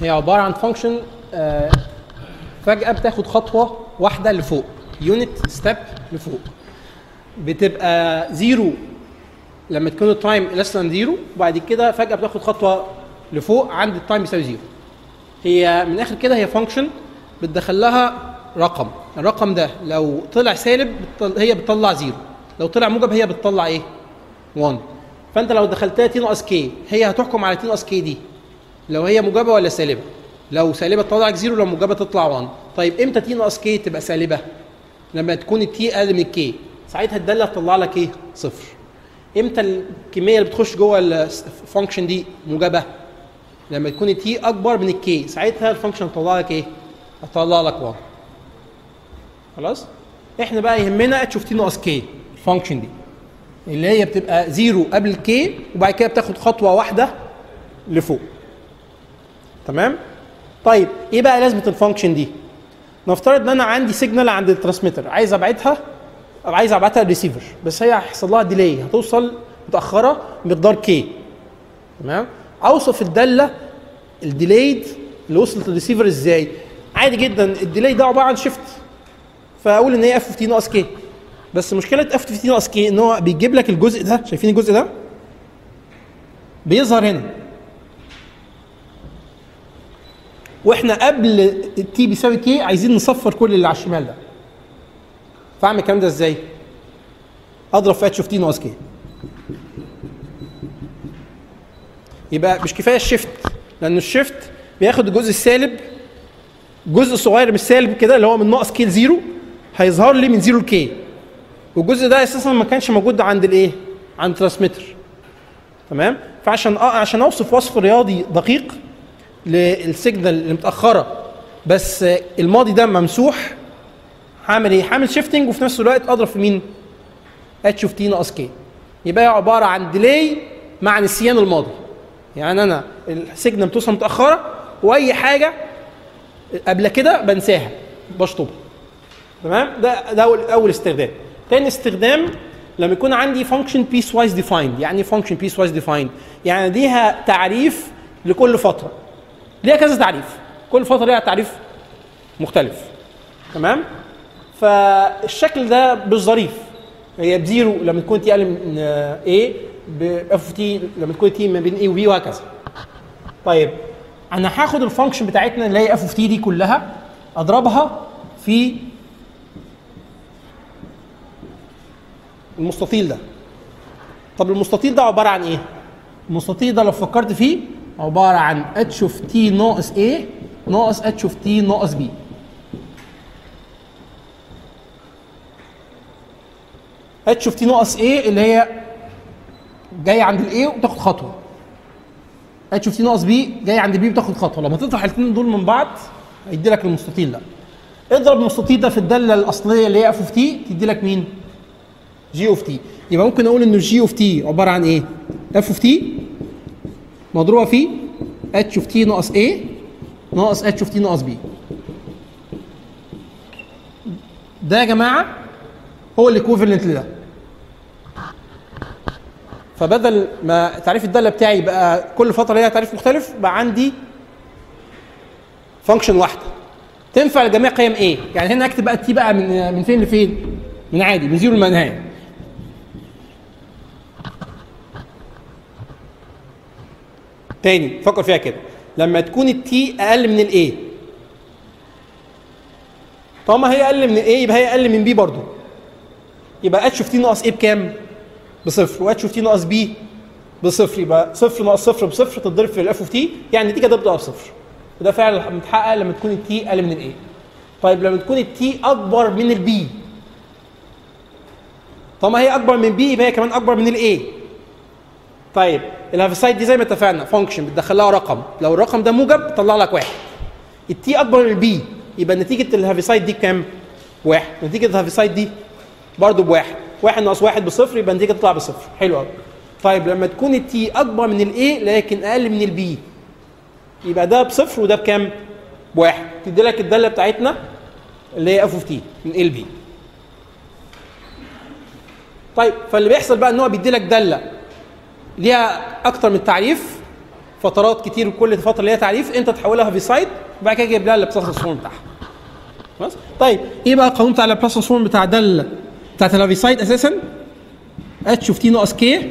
هي عباره عن فانكشن فجاه بتاخد خطوه واحده لفوق يونت ستيب لفوق بتبقى زيرو لما تكون التايم less than زيرو وبعد كده فجاه بتاخد خطوه لفوق عند التايم بيساوي زيرو هي من الاخر كده هي فانكشن بتدخل لها رقم الرقم ده لو طلع سالب بتطل... هي بتطلع زيرو لو طلع موجب هي بتطلع ايه 1 فانت لو دخلتها تي ناقص كي هي هتحكم على تي ناقص كي دي لو هي موجبه ولا سالبه لو سالبه تطلع لك زيرو لو موجبه تطلع 1 طيب امتى تي ناقص كي تبقى سالبه لما تكون التي اقل من الكي ساعتها الداله هتطلع لك ايه صفر امتى الكميه اللي بتخش جوه الفانكشن دي موجبه لما تكون التي اكبر من الكي ساعتها الفانكشن هتطلع لك ايه هتطلع لك 1 خلاص احنا بقى يهمنا تشوف تي ناقص كي الفانكشن دي اللي هي بتبقى زيرو قبل الكي وبعد كده بتاخد خطوه واحده لفوق تمام طيب ايه بقى لازمه الفانكشن دي نفترض ان انا عندي سيجنال عند الترانسميتر عايز ابعتها او عايز ابعتها للريسيفر بس هي هيحصل لها ديلي هتوصل متاخره مقدار كي تمام اوصف الداله الديليد اللي وصلت للريسيفر ازاي عادي جدا الديلي ده عباره عن شيفت فاقول ان هي اف اوف تي ناقص كي بس مشكله اف اوف تي ناقص كي ان هو بيجيب لك الجزء ده شايفين الجزء ده بيظهر هنا واحنا قبل التي بيساوي كي عايزين نصفر كل اللي على الشمال ده فاعمل الكلام ده ازاي اضرب في اتش اوف تي ناقص كي يبقى مش كفايه الشيفت لان الشيفت بياخد الجزء السالب جزء صغير من السالب كده اللي هو من ناقص كي لزيرو هيظهر لي من زيرو لكي والجزء ده اساسا ما كانش موجود عند الايه؟ عند الترانسميتر تمام؟ فعشان آه عشان اوصف وصف رياضي دقيق للسيجنال اللي متاخره بس الماضي ده ممسوح هعمل ايه؟ هعمل شيفتنج وفي نفس الوقت اضرب في مين؟ اتش اوف تي ناقص كي يبقى هي عباره عن ديلي مع نسيان الماضي يعني انا السيجنال بتوصل متاخره واي حاجه قبل كده بنساها بشطبها تمام ده ده اول اول استخدام تاني استخدام لما يكون عندي فانكشن بيس وايز ديفايند يعني ايه فانكشن بيس وايز ديفايند يعني ليها تعريف لكل فتره ليها كذا تعريف كل فتره ليها تعريف مختلف تمام فالشكل ده مش ظريف هي بزيرو لما تكون تي اقل من ايه باف تي لما تكون تي ما بين ايه وبي وهكذا طيب انا هاخد الفانكشن بتاعتنا اللي هي اف اوف تي دي كلها اضربها في المستطيل ده طب المستطيل ده عباره عن ايه المستطيل ده لو فكرت فيه عباره عن اتش اوف تي ناقص ايه ناقص اتش اوف تي ناقص بي اتش اوف تي ناقص ايه اللي هي جايه عند الايه وبتاخد خطوه اتش اوف تي ناقص بي جاي عند بي بتاخد خطوه لما تطرح الاثنين دول من بعض هيدي لك المستطيل ده اضرب المستطيل ده في الداله الاصليه اللي هي اف اوف تي تدي لك مين؟ جي اوف تي يبقى ممكن اقول ان الجي اوف تي عباره عن ايه؟ اف اوف تي مضروبه في اتش اوف تي ناقص ايه ناقص اتش اوف تي ناقص بي ده يا جماعه هو الايكوفالنت لده فبدل ما تعريف الداله بتاعي يبقى كل فتره ليها تعريف مختلف بقى عندي فانكشن واحده تنفع لجميع قيم ايه يعني هنا اكتب بقى التي بقى من من فين لفين من عادي من زيرو للنهايه تاني فكر فيها كده لما تكون التي اقل من الاي طالما هي اقل من الاي يبقى هي اقل من بي برضو يبقى اتش اوف تي ناقص ايه بكام بصفر واتش اوف تي ناقص بي بصفر يبقى صفر ناقص صفر بصفر تتضرب في الاف اوف تي يعني النتيجه تبدا بصفر وده فعلا متحقق لما تكون التي اقل من الاي طيب لما تكون التي اكبر من البي طالما هي اكبر من بي يبقى هي كمان اكبر من الاي طيب الهافسايد دي زي ما اتفقنا فانكشن بتدخل لها رقم لو الرقم ده موجب تطلع لك واحد التي اكبر من البي يبقى نتيجه الهافسايد دي كام؟ واحد نتيجه الهافسايد دي برضه بواحد واحد ناقص واحد بصفر يبقى النتيجه تطلع بصفر حلو قوي طيب لما تكون التي اكبر من الاي لكن اقل من البي يبقى ده بصفر وده بكام؟ بواحد تدي لك الداله بتاعتنا اللي هي اف اوف تي من ال بي طيب فاللي بيحصل بقى ان هو بيدي لك داله ليها اكتر من تعريف فترات كتير وكل فتره ليها تعريف انت تحولها في سايد وبعد كده تجيب لها البلاس ترانسفورم بتاعها خلاص طيب ايه بقى القانون بتاع البلاس ترانسفورم بتاع دل بتاعت الهافيسايد اساسا اتش اوف تي ناقص كي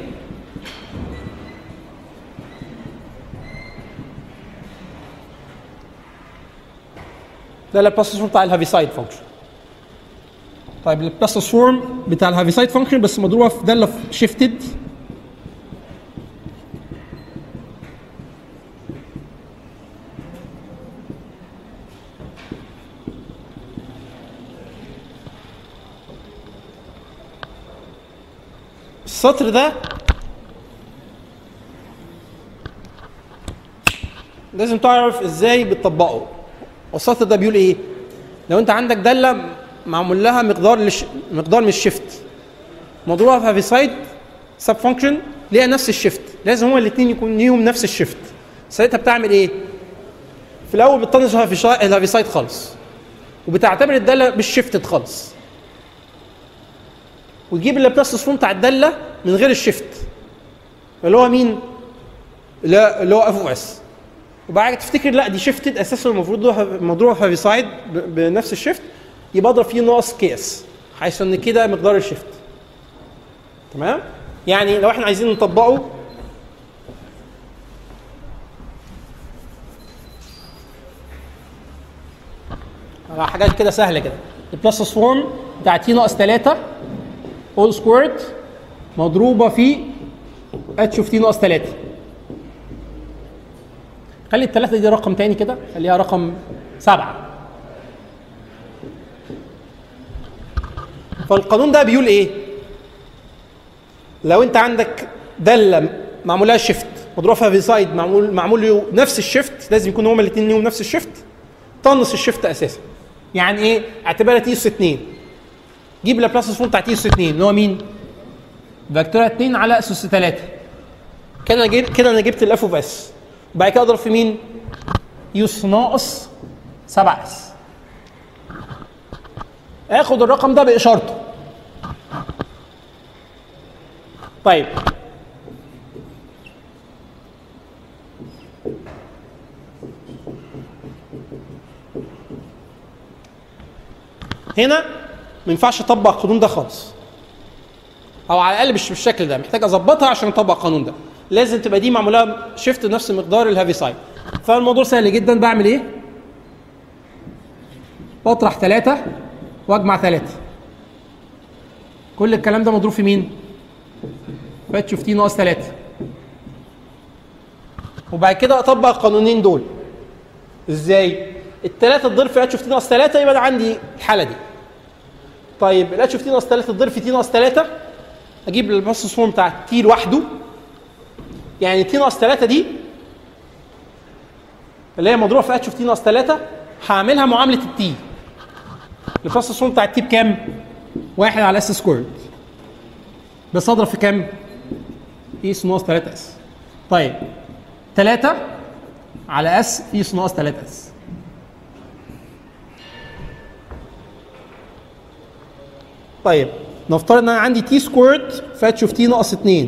ده البلاس ترانسفورم بتاع الهافيسايد فانكشن طيب البلاس ترانسفورم بتاع الهافيسايد فانكشن بس مضروبه في داله شيفتد السطر ده لازم تعرف ازاي بتطبقه والسطر ده بيقول ايه لو انت عندك داله معمول لها مقدار لش... مقدار من الشيفت مضروبه في هافيسايد سب فانكشن ليها نفس الشيفت لازم هما الاثنين يكون ليهم نفس الشيفت ساعتها بتعمل ايه في الاول بتطنش الهافيسايد خالص وبتعتبر الداله مش شيفتد خالص وتجيب اللابلاس ترانسفورم بتاع الداله من غير الشيفت اللي هو مين؟ لا اللي هو اف او اس وبعد كده تفتكر لا دي شيفتد اساسا المفروض مضروبه في هافيسايد بنفس الشيفت يبقى اضرب فيه ناقص كيس حيث ان كده مقدار الشيفت تمام؟ يعني لو احنا عايزين نطبقه على حاجات كده سهله كده البلس ترانسفورم بتاع تي ناقص 3 اول سكويرد مضروبه في اتش اوف تي ناقص 3 خلي الثلاثه دي رقم تاني كده خليها رقم سبعه فالقانون ده بيقول ايه؟ لو انت عندك داله معمول لها شيفت مضروبه فيها في سايد معمول معمول له نفس الشيفت لازم يكونوا هما الاثنين ليهم نفس الشيفت طنس الشيفت اساسا يعني ايه؟ اعتبرها تي اس 2 جيب لابلاس ترانسفورم بتاع تي اس 2 اللي هو مين؟ فيكتوريا 2 على اس اس 3 كده انا جبت كده انا جبت الاف اوف اس وبعد كده اضرب في مين؟ يوس ناقص 7 اس اخد الرقم ده باشارته طيب هنا ما ينفعش اطبق القانون ده خالص او على الاقل مش بالشكل ده محتاج اظبطها عشان اطبق القانون ده لازم تبقى دي معموله شيفت نفس مقدار الهافي سايد فالموضوع سهل جدا بعمل ايه بطرح ثلاثة واجمع ثلاثة كل الكلام ده مضروب في مين فتشوف تي ناقص ثلاثة وبعد كده اطبق القانونين دول ازاي الثلاثة تضرب في اتش اوف تي ناقص ثلاثة يبقى انا عندي الحالة دي طيب الاتش اوف تي ناقص 3 تضرب في تي ناقص 3 اجيب الباص فورم بتاع تي لوحده يعني تي ناقص 3 دي اللي هي مضروبه في اتش اوف تي ناقص 3 هعملها معامله التي الباص فورم بتاع التي بكام؟ واحد على اس سكويرد بس اضرب في كام؟ اي اس ناقص 3 اس طيب 3 على اس اي اس ناقص 3 اس طيب نفترض ان انا عندي تي سكويرد فاتشوف تي ناقص 2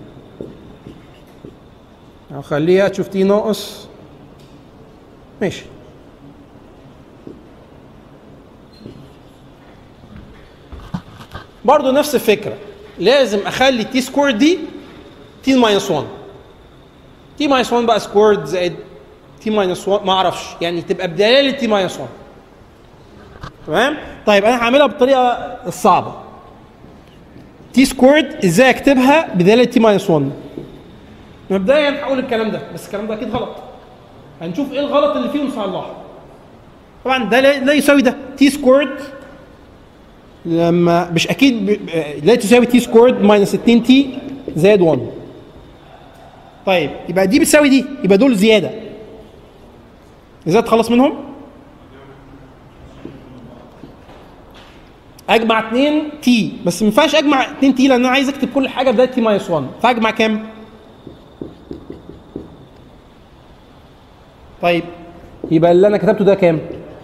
هخليها تشوف تي ناقص ماشي برضه نفس الفكره لازم اخلي تي سكويرد دي تي ماينس 1 تي ماينس 1 بقى سكويرد زائد تي ماينس 1 ما اعرفش يعني تبقى بدلاله تي ماينس 1 تمام طيب انا هعملها بالطريقه الصعبه تي سكويرد ازاي اكتبها بدلاله تي ماينس 1 مبدئيا هقول الكلام ده بس الكلام ده اكيد غلط هنشوف ايه الغلط اللي فيه ونصلحه طبعا ده لا لا يساوي ده تي سكويرد لما مش اكيد ب... لا تساوي تي سكويرد ماينس 2 تي زائد 1 طيب يبقى دي بتساوي دي يبقى دول زياده ازاي اتخلص منهم؟ اجمع 2 تي بس ما ينفعش اجمع 2 تي لان انا عايز اكتب كل حاجه بدايه تي ماينس 1 فاجمع كام؟ طيب يبقى اللي انا كتبته ده كام؟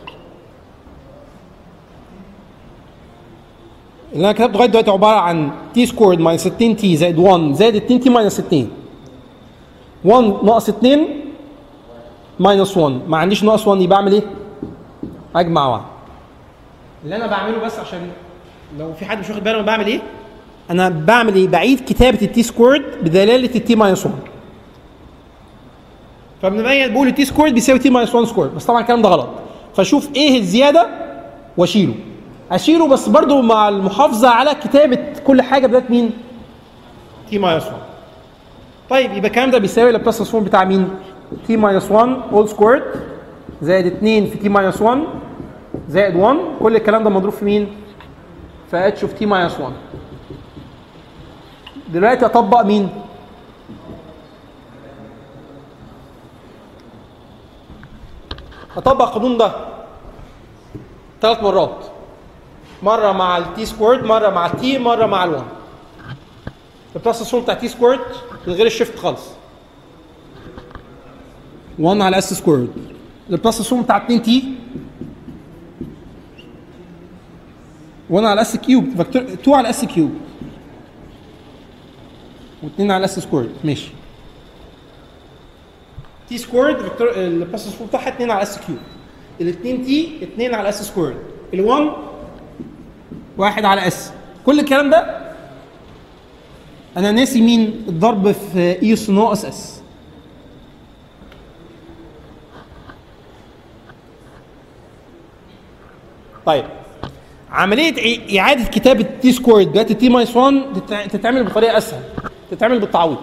اللي انا كتبته لغايه دلوقتي عباره عن تي سكويرد ماينس 2 تي زائد 1 زائد 2 تي ماينس 2 1 ناقص 2 ماينس 1 ما عنديش ناقص 1 يبقى اعمل ايه؟ اجمع واحد اللي انا بعمله بس عشان لو في حد مش واخد باله انا بعمل ايه؟ انا بعمل ايه؟ بعيد كتابه التي سكويرد بدلاله التي ماينس 1 فبنبين بقول التي سكويرد بيساوي تي ماينس 1 سكويرد بس طبعا الكلام ده غلط فاشوف ايه الزياده واشيله اشيله بس برضو مع المحافظه على كتابه كل حاجه بدات مين؟ تي ماينس 1 طيب يبقى الكلام ده بيساوي البلس فورم بتاع مين؟ تي ماينس 1 اول سكويرد زائد 2 في تي ماينس 1 زائد 1 كل الكلام ده مضروب في مين؟ في اتش اوف تي ماينس 1 دلوقتي اطبق مين؟ اطبق القانون ده ثلاث مرات مره مع التي سكويرد مره مع التي مره مع ال1 البلس فورم بتاع تي سكويرد من غير الشيفت خالص 1 على اس سكويرد البلس فورم بتاع 2 تي 1 على اس كيوب فاكتور 2 على اس كيوب و2 على اس سكويرد ماشي تي سكويرد فاكتور البلس فورم بتاعها 2 على اس كيوب ال 2 تي 2 على اس سكويرد ال 1 1 على اس كل الكلام ده انا ناسي مين الضرب في اي اس ناقص اس طيب عمليه إع- اعاده كتابه تي سكويرد دلوقتي تي ماينس 1 تتع- تتعمل بطريقه اسهل تتعمل بالتعويض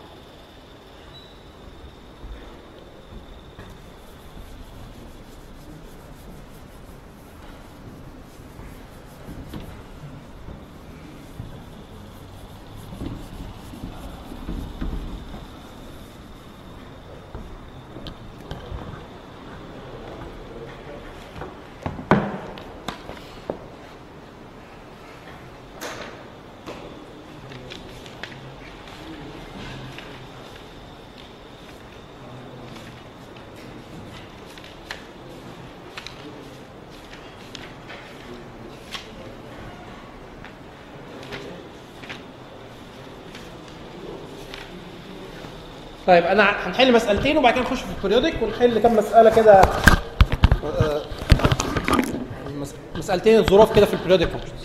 طيب انا هنحل مسالتين وبعد كده نخش في البريودك ونحل كام مساله كده آه، مس- مسالتين الظروف كده في البريودك فانكشنز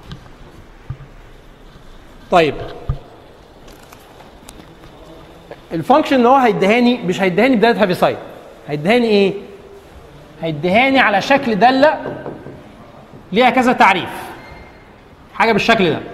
طيب الفانكشن اللي هو هيديهاني مش هيديهاني بدايه هافي سايد هيديهاني ايه؟ هيديهاني على شكل داله ليها كذا تعريف حاجه بالشكل ده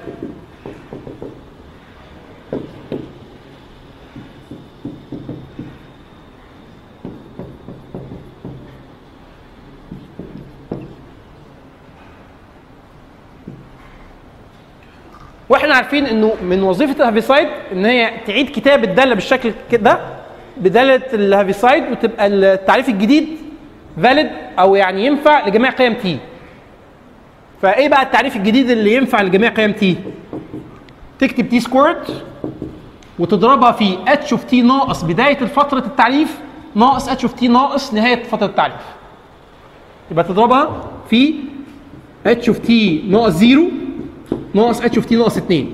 واحنا عارفين انه من وظيفه الهافيسايد ان هي تعيد كتاب الداله بالشكل ده بداله الهافيسايد وتبقى التعريف الجديد فاليد او يعني ينفع لجميع قيم تي فايه بقى التعريف الجديد اللي ينفع لجميع قيم تي تكتب تي سكويرد وتضربها في اتش اوف تي ناقص بدايه فتره التعريف ناقص اتش اوف تي ناقص نهايه فتره التعريف يبقى تضربها في اتش اوف تي ناقص زيرو ناقص اتش اوف تي ناقص 2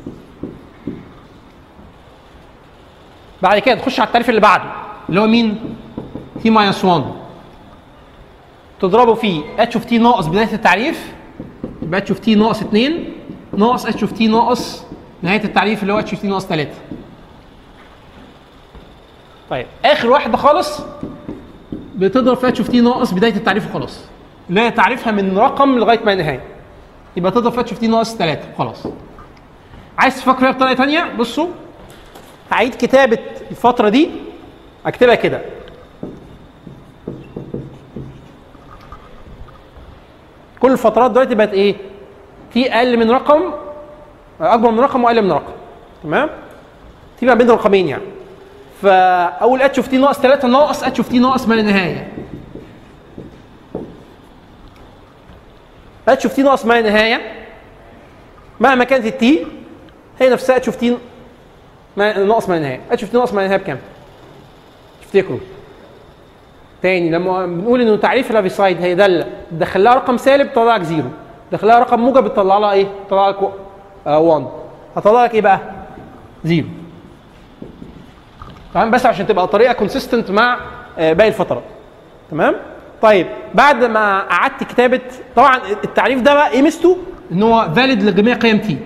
بعد كده تخش على التعريف اللي بعده اللي هو مين؟ تي ماينس 1 تضربه في اتش اوف تي ناقص بدايه التعريف يبقى اتش اوف تي ناقص 2 ناقص اتش اوف تي ناقص نهايه التعريف اللي هو اتش اوف تي ناقص 3 طيب اخر واحده خالص بتضرب في اتش اوف تي ناقص بدايه التعريف وخلاص اللي هي تعريفها من رقم لغايه ما النهايه يبقى تضرب في اتش اوف تي ناقص 3 خلاص عايز تفكر فيها بطريقه ثانيه بصوا هعيد كتابه الفتره دي اكتبها كده كل الفترات دلوقتي بقت ايه؟ تي اقل من رقم اكبر من رقم واقل من رقم تمام؟ تي ما بين رقمين يعني فاول اتش اوف تي ناقص 3 ناقص اتش اوف تي ناقص ما لا نهايه اتش اوف تي ناقص ما لا نهايه مهما كانت التي هي نفسها اتش اوف تي ما ناقص ما لا نهايه اتش اوف تي ناقص ما لا نهايه بكام؟ تفتكروا تاني لما بنقول انه تعريف الافيسايد هي داله تدخل لها رقم سالب تطلع لك زيرو تدخل لها رقم موجب تطلع لها ايه؟ تطلع لك 1 هطلع لك ايه بقى؟ زيرو تمام بس عشان تبقى طريقه كونسيستنت مع آه، باقي الفترات تمام طيب بعد ما قعدت كتابه طبعا التعريف ده بقى ايه ميزته ان هو فاليد لجميع قيم تي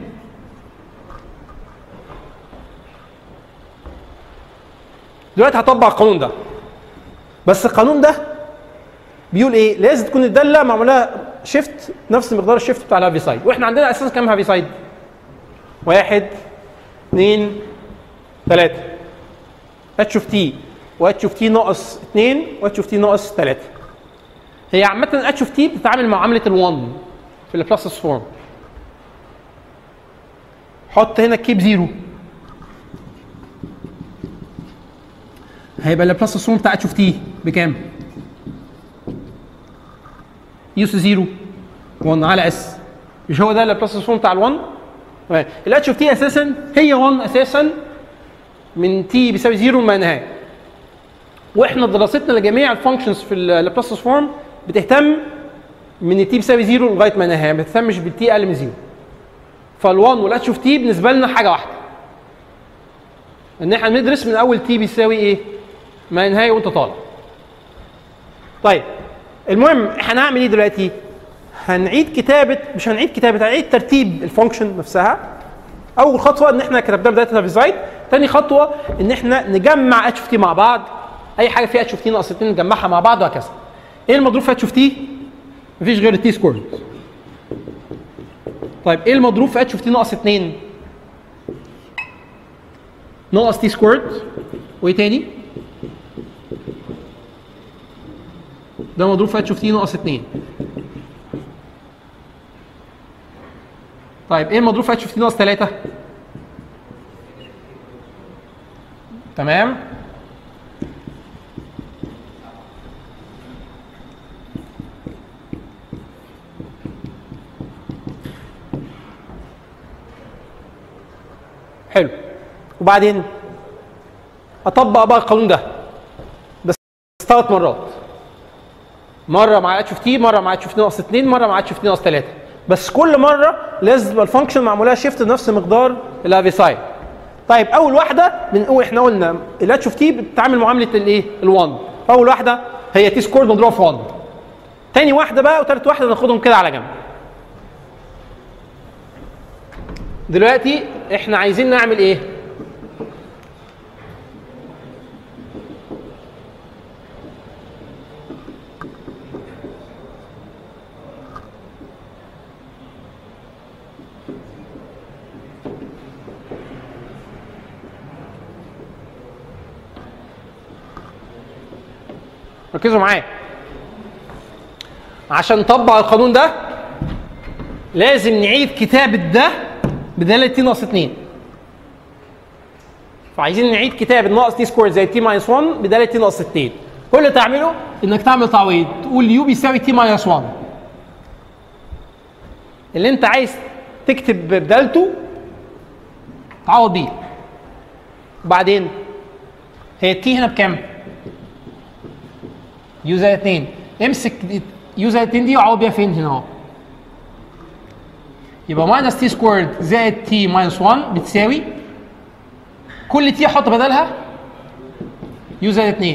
دلوقتي هطبق القانون ده بس القانون ده بيقول ايه لازم تكون الداله معمولها شيفت نفس مقدار الشيفت بتاع الهافي سايد واحنا عندنا اساسا كام هافي سايد واحد اثنين ثلاثة اتش اوف تي واتش اوف تي ناقص اثنين واتش اوف تي ناقص ثلاثة هي عامة اتش اوف تي بتتعامل معاملة ال1 في البلاسس فورم حط هنا كيب زيرو هيبقى البلاسس فورم بتاع اتش اوف تي بكام؟ يوس زيرو 1 على اس مش هو ده البلاسس فورم بتاع ال1 الاتش اوف تي اساسا هي 1 اساسا من تي بيساوي زيرو ما نهايه واحنا دراستنا لجميع الفانكشنز في اللابلاسس فورم بتهتم من التي بيساوي زيرو لغايه ما نهايه ما بتهتمش بالتي اقل من زيرو فال1 والاتش اوف تي بالنسبه لنا حاجه واحده ان احنا بندرس من اول تي بيساوي ايه ما نهايه وانت طالع طيب المهم احنا هنعمل ايه دلوقتي هنعيد كتابه مش هنعيد كتابه هنعيد ترتيب الفانكشن نفسها اول خطوه ان احنا كتبناها بدايه الهافيزايد تاني خطوه ان احنا نجمع اتش اوف تي مع بعض اي حاجه فيها اتش اوف تي ناقص 2 نجمعها مع بعض وهكذا ايه المضروب في اتش اوف تي مفيش غير التي سكوير طيب ايه المضروب في اتش اوف تي ناقص 2 ناقص تي سكوير وايه تاني ده مضروب في اتش اوف تي ناقص 2 طيب ايه المضروب في اتش اوف تي ناقص 3 تمام حلو وبعدين اطبق بقى القانون ده بس ثلاث مرات مره مع اتش اوف تي مره مع اتش اوف تي ناقص 2 مره مع اتش اوف تي ناقص 3 بس كل مره لازم تبقى الفانكشن معمولها شيفت بنفس مقدار الافي سايد طيب اول واحده بنقول احنا قلنا الاتش اوف تي بتتعامل معامله الايه ال1 اول واحده هي تي سكور مضروبه في 1 تاني واحده بقى وتالت واحده ناخدهم كده على جنب دلوقتي احنا عايزين نعمل ايه ركزوا معايا عشان نطبق القانون ده لازم نعيد كتابة ده بدالة تي ناقص 2 فعايزين نعيد كتابة ناقص تي سكوير زي تي ماينس 1 بدالة تي ناقص 2 كل اللي تعمله انك تعمل تعويض تقول يو بيساوي تي ماينس 1 اللي انت عايز تكتب بدالته تعوض بيه وبعدين هي التي هنا بكام؟ يو زائد 2 امسك يو زائد 2 دي وعوض بيها فين هنا اهو يبقى ماينس تي سكويرد زائد تي ماينس 1 بتساوي كل تي احط بدلها يو زائد 2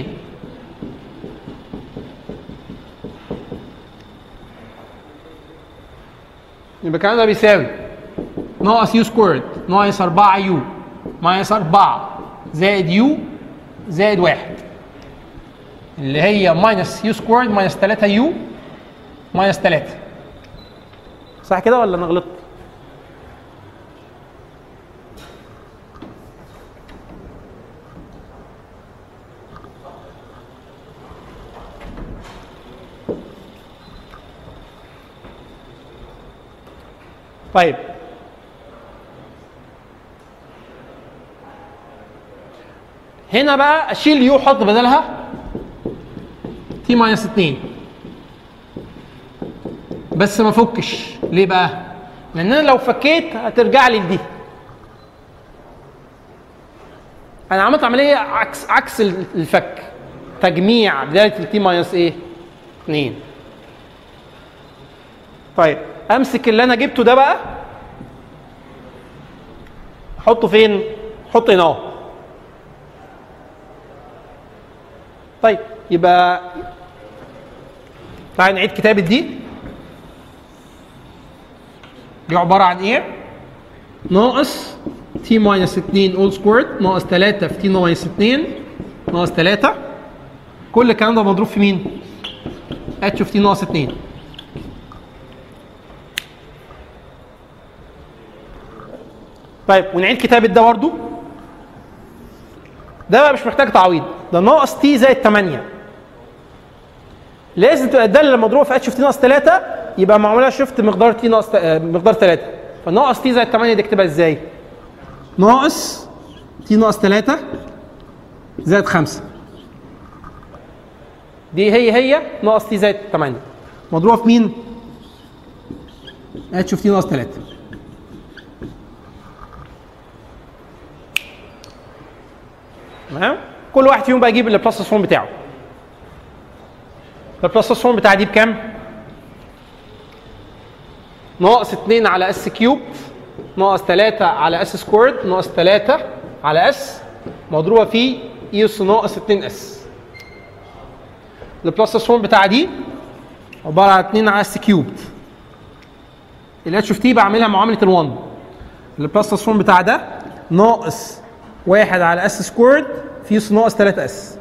يبقى الكلام ده بيساوي ناقص يو سكويرد ناقص 4 يو ماينس 4 زائد يو زائد 1 اللي هي ماينس يو سكويرد ماينس 3 يو ماينس 3 صح كده ولا انا غلطت؟ طيب هنا بقى اشيل يو احط بدلها تي ماينس 2 بس ما فكش ليه بقى؟ لان انا لو فكيت هترجع لي لدي انا عملت عمليه عكس عكس الفك تجميع بدايه التي ماينس ايه؟ 2 طيب امسك اللي انا جبته ده بقى احطه فين؟ احطه هنا اهو طيب يبقى تعالى نعيد كتابة دي دي عبارة عن ايه؟ ناقص تي ماينس 2 اول سكويرد ناقص 3 في تي ماينس 2 ناقص 3 كل الكلام ده مضروب في مين؟ اتش اوف تي ناقص 2 طيب ونعيد كتابة ده برضه ده بقى مش محتاج تعويض ده ناقص تي زائد 8 لازم تبقى الداله اللي مضروبه في اتش اوف تي ناقص 3 يبقى معمولها شيفت مقدار تي ناقص آه، مقدار 3 فناقص تي زائد 8 دي اكتبها ازاي؟ ناقص تي ناقص 3 زائد 5 دي هي هي ناقص تي زائد 8 مضروبه في مين؟ اتش اوف تي ناقص 3 تمام كل واحد فيهم بقى يجيب البلس فورم بتاعه البلس فورم بتاع دي بكام؟ ناقص 2 على اس كيوب ناقص 3 على اس سكويرد ناقص 3 على اس مضروبه في اي اس ناقص 2 اس البلس فورم بتاع دي عباره عن 2 على اس كيوب الاتش اوف تي بعملها معامله ال1 البلس فورم بتاع ده ناقص 1 على اس سكويرد في اس ناقص 3 اس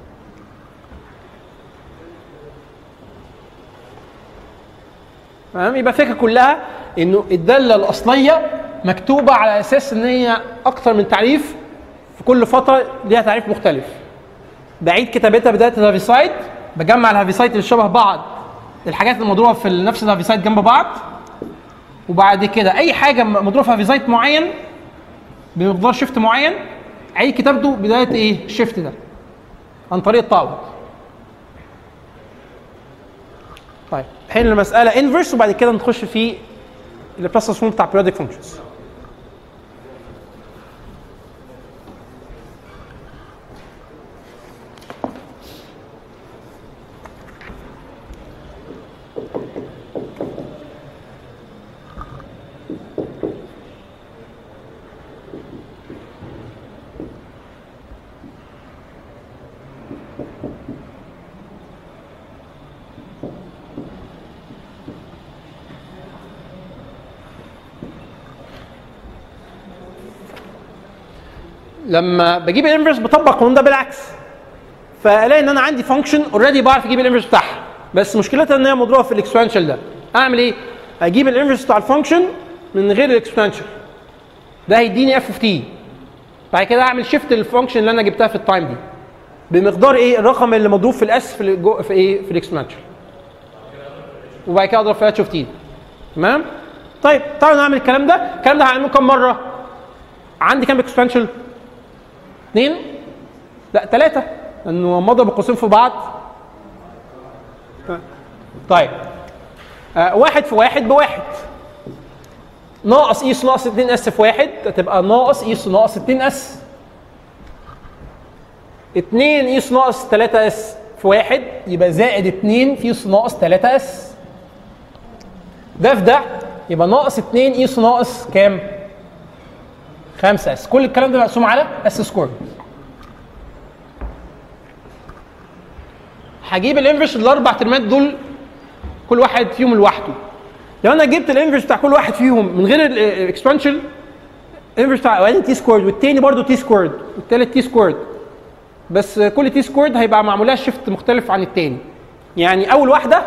تمام يبقى الفكره كلها انه الداله الاصليه مكتوبه على اساس ان هي اكتر من تعريف في كل فتره ليها تعريف مختلف بعيد كتابتها بدايه الهافيسايد بجمع الهافيسايد اللي شبه بعض الحاجات اللي مضروبه في نفس الهافيسايد جنب بعض وبعد كده اي حاجه مضروبه في هافيسايد معين بمقدار شيفت معين عيد كتابته بدايه ايه الشيفت ده عن طريق التعويض طيب حين المساله انفرس وبعد كده نخش في البلس فورم بتاع periodic functions لما بجيب الانفرس بطبق القانون ده بالعكس فالاقي ان انا عندي فانكشن اوريدي بعرف اجيب الانفرس بتاعها بس مشكلتها ان هي مضروبه في الاكسبونشال ده اعمل ايه؟ اجيب الانفرس بتاع الفانكشن من غير الاكسبونشال ده هيديني اف اوف تي بعد كده اعمل شيفت للفانكشن اللي انا جبتها في التايم دي بمقدار ايه الرقم اللي مضروب في الاس في الجو في ايه في الاكسبونشال وبعد كده اضرب في اتش اوف تي تمام طيب تعالوا نعمل الكلام ده الكلام ده هعمله كام مره عندي كام اكسبونشال اثنين لا ثلاثة لأنه مضى بالقوسين في بعض طيب آه واحد في واحد بواحد ناقص ايس ناقص 2 اس في واحد هتبقى ناقص ايس ناقص 2 اس 2 ايس ناقص 3 اس في واحد يبقى زائد 2 في ايس ناقص 3 اس ده في ده يبقى ناقص 2 ايس ناقص كام؟ 5 اس كل الكلام ده مقسوم على اس سكوير هجيب الانفرس الاربع ترمات دول كل واحد فيهم لوحده لو انا جبت الانفرس بتاع كل واحد فيهم من غير الاكسبانشن الانفرس بتاع الاولاني تي سكويرد والتاني برضه تي سكويرد والتالت تي سكويرد بس كل تي سكويرد هيبقى معمول لها شيفت مختلف عن التاني يعني اول واحده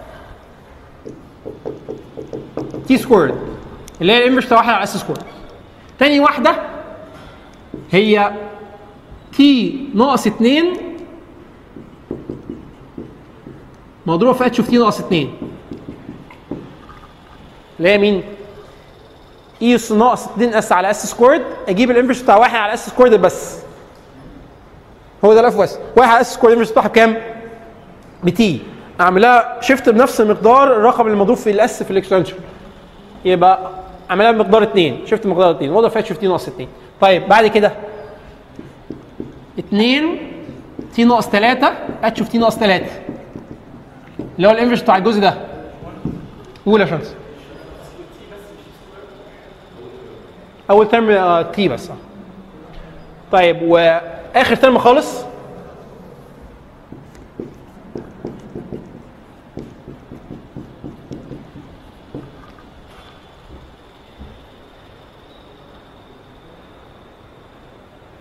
تي سكويرد اللي هي الانفرس بتاع واحد على اس سكويرد تاني واحدة هي تي ناقص 2 مضروبة في اتش اوف تي ناقص 2 اللي هي مين؟ اي اس ناقص 2 اس على اس سكويرد اجيب الانفرس بتاع واحد على اس سكويرد بس هو ده الاف بس واحد على اس سكويرد الانفرس بتاعها بكام؟ بتي اعملها شيفت بنفس مقدار الرقم اللي مضروب في الاس في الاكستنشن يبقى عملها بمقدار 2 شفت مقدار 2 واضح فيها شفت تي ناقص 2 طيب بعد كده 2 تي ناقص 3 اتش تي ناقص 3 اللي هو الانفرس بتاع الجزء ده قول يا شمس اول ترم آه تي بس آه. طيب واخر ترم خالص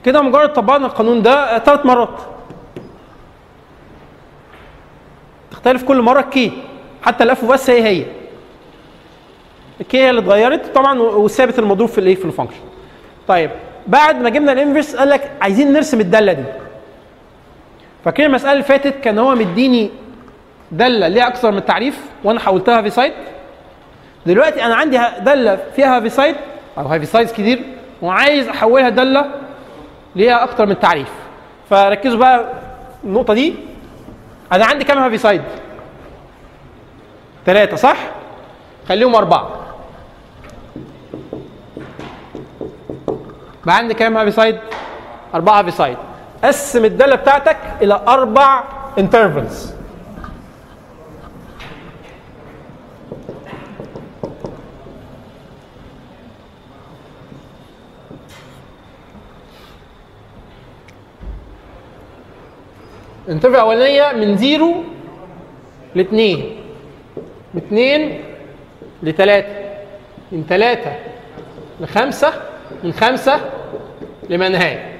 كده مجرد طبقنا القانون ده ثلاث مرات تختلف كل مره الكي حتى الاف بس هي هي الكي هي اللي اتغيرت طبعا والثابت المضروب في الايه في الفانكشن طيب بعد ما جبنا الانفرس قال لك عايزين نرسم الداله دي فاكرين المساله اللي فاتت كان هو مديني داله ليها اكثر من تعريف وانا حولتها في سايت دلوقتي انا عندي داله فيها هافي سايت او هافي سايتس كتير وعايز احولها داله ليها اكتر من تعريف فركزوا بقى النقطه دي انا عندي كام هافي سايد ثلاثه صح خليهم اربعه بقى عندي كام هافي سايد اربعه هافي سايد قسم الداله بتاعتك الى اربع انترفلز الانترفال الاولانيه من زيرو لاثنين من اثنين لثلاثه من ثلاثه لخمسه من خمسه لما نهايه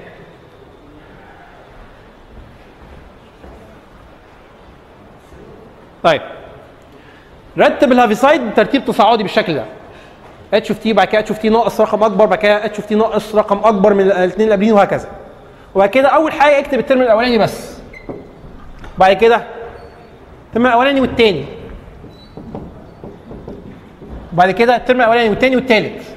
طيب رتب الهافيسايد بترتيب تصاعدي بالشكل ده اتش اوف تي بعد كده اتش اوف تي ناقص رقم اكبر بعد كده اتش اوف تي ناقص رقم اكبر من الاثنين اللي قبلين وهكذا وبعد كده اول حاجه اكتب الترم الاولاني بس بعد كده الترم الاولاني والثاني بعد كده الترم الاولاني والثاني والثالث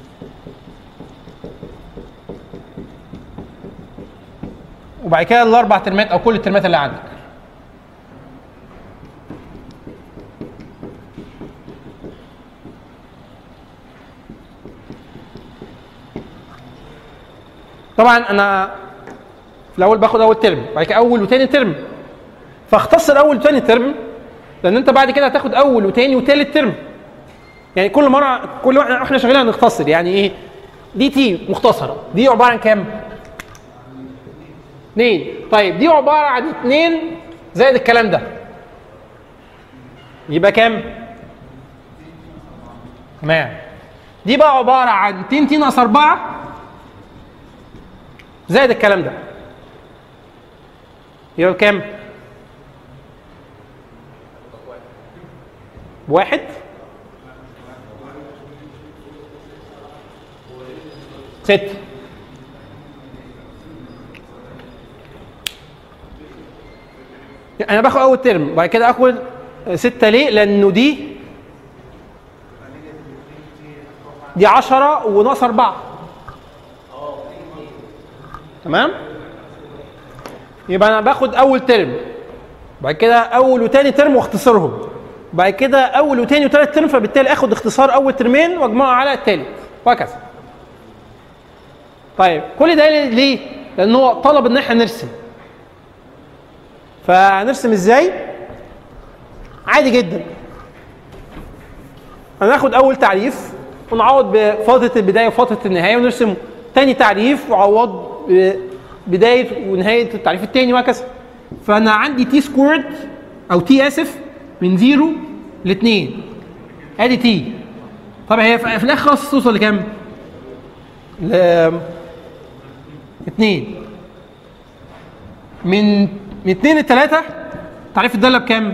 وبعد كده الاربع ترمات او كل الترمات اللي عندك طبعا انا في الاول باخد اول ترم بعد كده اول وثاني ترم فاختصر اول وثاني ترم لان انت بعد كده هتاخد اول وثاني وثالث ترم يعني كل مره كل واحنا احنا شغالين هنختصر يعني ايه دي تي مختصره دي عباره عن كام؟ اثنين طيب دي عباره عن اثنين زائد الكلام ده يبقى كام؟ تمام دي بقى عباره عن 2 تي ناقص 4 زائد الكلام ده يبقى كام؟ واحد ستة انا باخد اول ترم بعد كده اخد ستة ليه؟ لانه دي دي 10 وناقص 4 تمام؟ يبقى انا باخد اول ترم بعد كده اول وتاني ترم واختصرهم بعد كده اول وتاني وتالت ترم فبالتالي اخد اختصار اول ترمين واجمعه على التالت وهكذا طيب كل ده ليه؟ لان هو طلب ان احنا نرسم فهنرسم ازاي؟ عادي جدا هناخد اول تعريف ونعوض بفتره البدايه وفتره النهايه ونرسم تاني تعريف وعوض بدايه ونهايه التعريف الثاني وهكذا فانا عندي تي سكويرد او تي اسف من زيرو لاثنين ادي تي طب هي في الاخر خلاص توصل لكام؟ ل اثنين من من اثنين لثلاثة تعريف الدالة بكام؟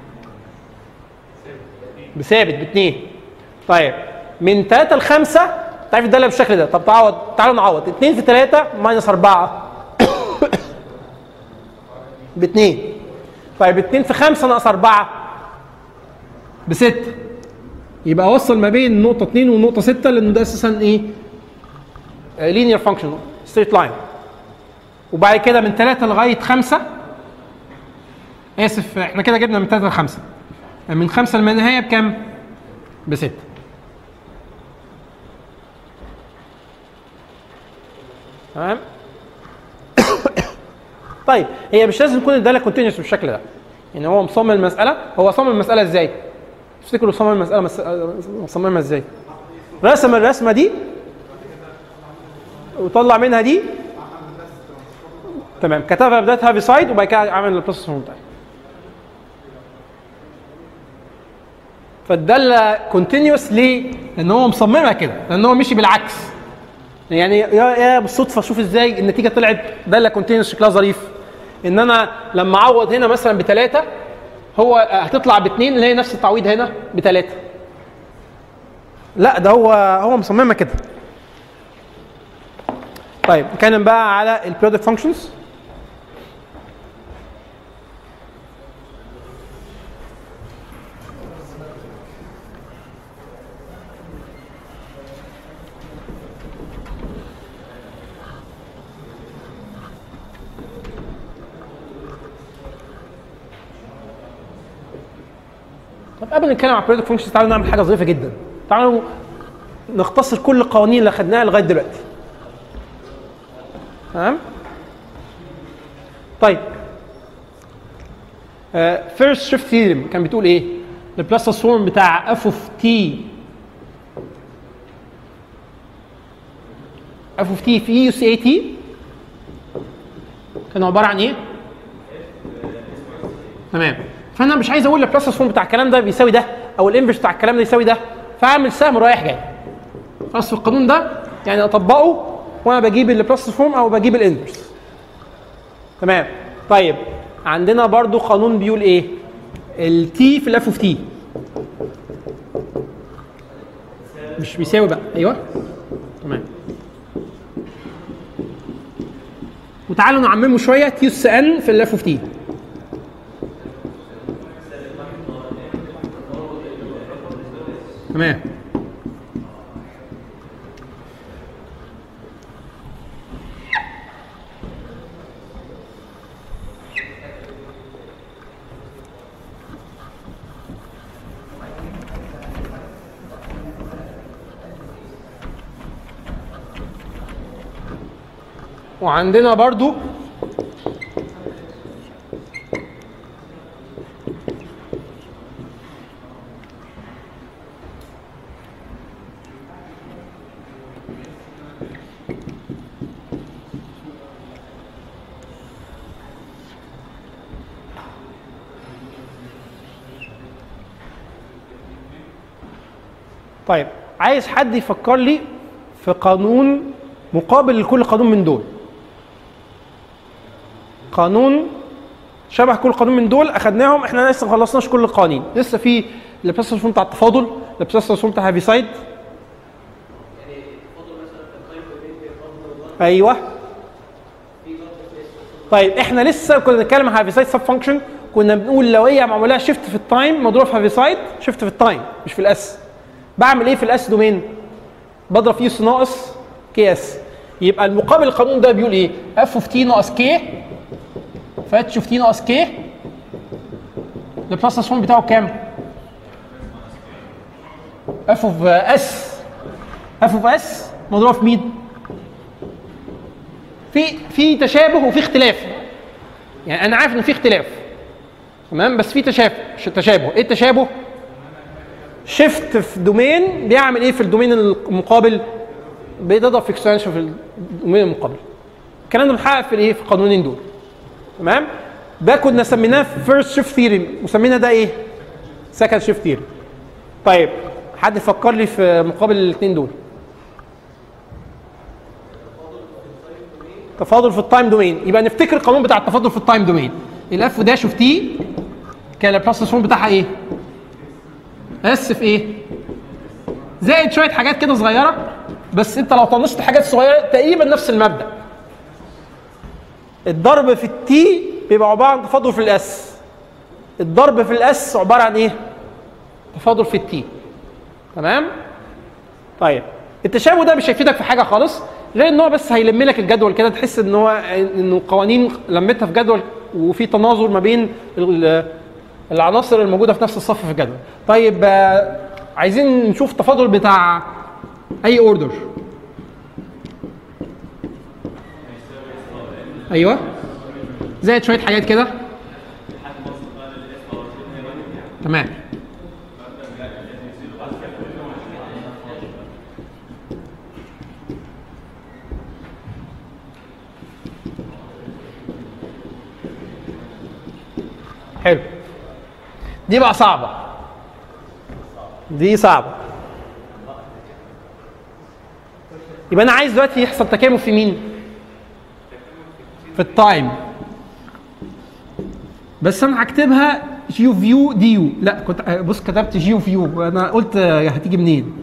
بثابت باثنين طيب من ثلاثة لخمسة تعريف الدالة بالشكل ده طب تعوض تعالوا نعوض اثنين في ثلاثة ماينس أربعة باثنين طيب اثنين في خمسة ناقص أربعة بستة يبقى اوصل ما بين النقطة 2 والنقطة 6 لأنه ده أساسا إيه؟ لينير فانكشن ستريت لاين وبعد كده من 3 لغاية 5 آسف احنا كده جبنا من 3 ل 5 من 5 للنهاية بكام؟ بستة تمام؟ طيب هي مش لازم تكون الداله كونتينوس بالشكل ده يعني هو مصمم المساله هو صمم المساله ازاي تفتكروا صمم المساله مس... مصممها ازاي رسم الرسمه دي وطلع منها دي تمام كتبها بدايه هافي سايد وبعد كده عمل البروسيس بتاعي فالداله كونتينوس ليه؟ لان هو مصممها كده لان هو مشي بالعكس يعني يا يا بالصدفه شوف ازاي النتيجه طلعت ده اللي كونتينوس شكلها ظريف ان انا لما اعوض هنا مثلا بثلاثه هو هتطلع باثنين اللي هي نفس التعويض هنا بثلاثه لا ده هو هو مصممها كده طيب نتكلم بقى على البرودكت فانكشنز طب قبل ما نتكلم على البرودكت فانكشنز تعالوا نعمل حاجه ظريفه جدا تعالوا نختصر كل القوانين اللي خدناها لغايه دلوقتي تمام طيب فيرست شيفت ثيرم كان بتقول ايه البلاس ترانسفورم بتاع اف اوف تي اف اوف تي في يو سي اي تي كان عباره عن ايه تمام فانا مش عايز اقول البلاس ترانسفورم بتاع الكلام ده بيساوي ده او الانفرس بتاع الكلام ده يساوي ده فاعمل سهم رايح جاي خلاص في القانون ده يعني اطبقه وانا بجيب البلاس فورم او بجيب الانفرس تمام طيب عندنا برضو قانون بيقول ايه التي في الاف اوف تي مش بيساوي بقى ايوه تمام وتعالوا نعممه شويه تي اس ان في الاف اوف تي تمام وعندنا برضو طيب عايز حد يفكر لي في قانون مقابل لكل قانون من دول قانون شبه كل قانون من دول اخدناهم احنا لسه ما خلصناش كل القوانين لسه في البلاس بتاع التفاضل البلاس بتاع هافيسايد ايوه طيب احنا لسه كنا بنتكلم عن هافيسايد سب فانكشن كنا بنقول لو هي معمول لها شيفت في التايم مضروب في هافيسايد شيفت في التايم مش في الاس بعمل ايه في الاس دومين بضرب في اس ناقص كي اس يبقى المقابل القانون ده بيقول ايه اف اوف تي ناقص كي فاتش اوف تي ناقص كي البلاس ترانسفورم بتاعه كام اف اوف اس اف اوف اس مضروبه في مين في في تشابه وفي اختلاف يعني انا عارف ان في اختلاف تمام بس في تشابه تشابه ايه التشابه شيفت في دومين بيعمل ايه في الدومين المقابل بيضرب في اكستنشن في الدومين المقابل الكلام ده محقق في الايه في القانونين دول تمام ده كنا سميناه فيرست شيفت ثيري وسمينا ده ايه سكند شيفت ثيري طيب حد يفكر لي في مقابل الاثنين دول تفاضل في التايم دومين يبقى نفتكر القانون بتاع التفاضل في التايم دومين الاف داش اوف تي كان البلاس ترانسفورم بتاعها ايه اس في ايه زائد شويه حاجات كده صغيره بس انت لو طنشت حاجات صغيره تقريبا نفس المبدا الضرب في التي بيبقى عباره عن تفاضل في الاس الضرب في الاس عباره عن ايه تفاضل في التي تمام طيب التشابه ده مش هيفيدك في حاجه خالص غير ان هو بس هيلم لك الجدول كده تحس ان هو انه قوانين لمتها في جدول وفي تناظر ما بين العناصر الموجوده في نفس الصف في الجدول طيب عايزين نشوف التفاضل بتاع اي اوردر ايوه زائد شويه حاجات كده تمام حلو دي بقى صعبه دي صعبه يبقى انا عايز دلوقتي يحصل تكامل في مين في التايم بس انا هكتبها جيو فيو دي يو لا كنت بص كتبت جيو فيو انا قلت هتيجي منين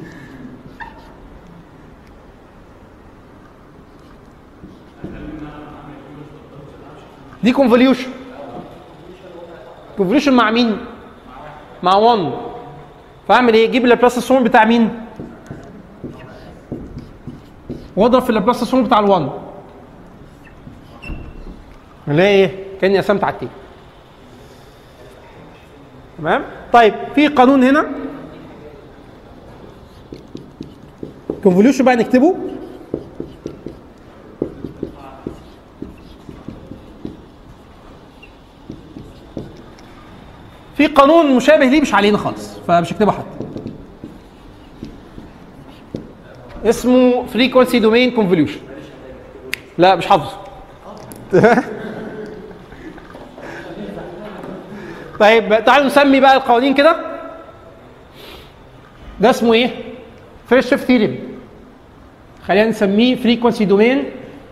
دي كونفوليوشن كونفوليوشن مع مين؟ مع 1 فاعمل ايه؟ جيب اللابلاس ترانسفورم بتاع مين؟ واضرب في اللابلاس ترانسفورم بتاع ال1 اللي هي ايه؟ كاني قسمت على التين تمام؟ طيب في قانون هنا كونفوليوشن بقى نكتبه في قانون مشابه ليه مش علينا خالص فمش هكتبه حتى اسمه فريكونسي دومين كونفوليوشن لا مش حافظه طيب تعالوا نسمي بقى القوانين كده ده اسمه ايه؟ فيرست شيفت ثيرم خلينا نسميه فريكونسي دومين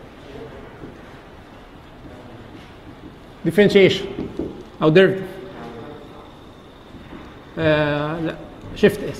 ديفرنشيشن او ديريفيتيف آه لا شيفت اسف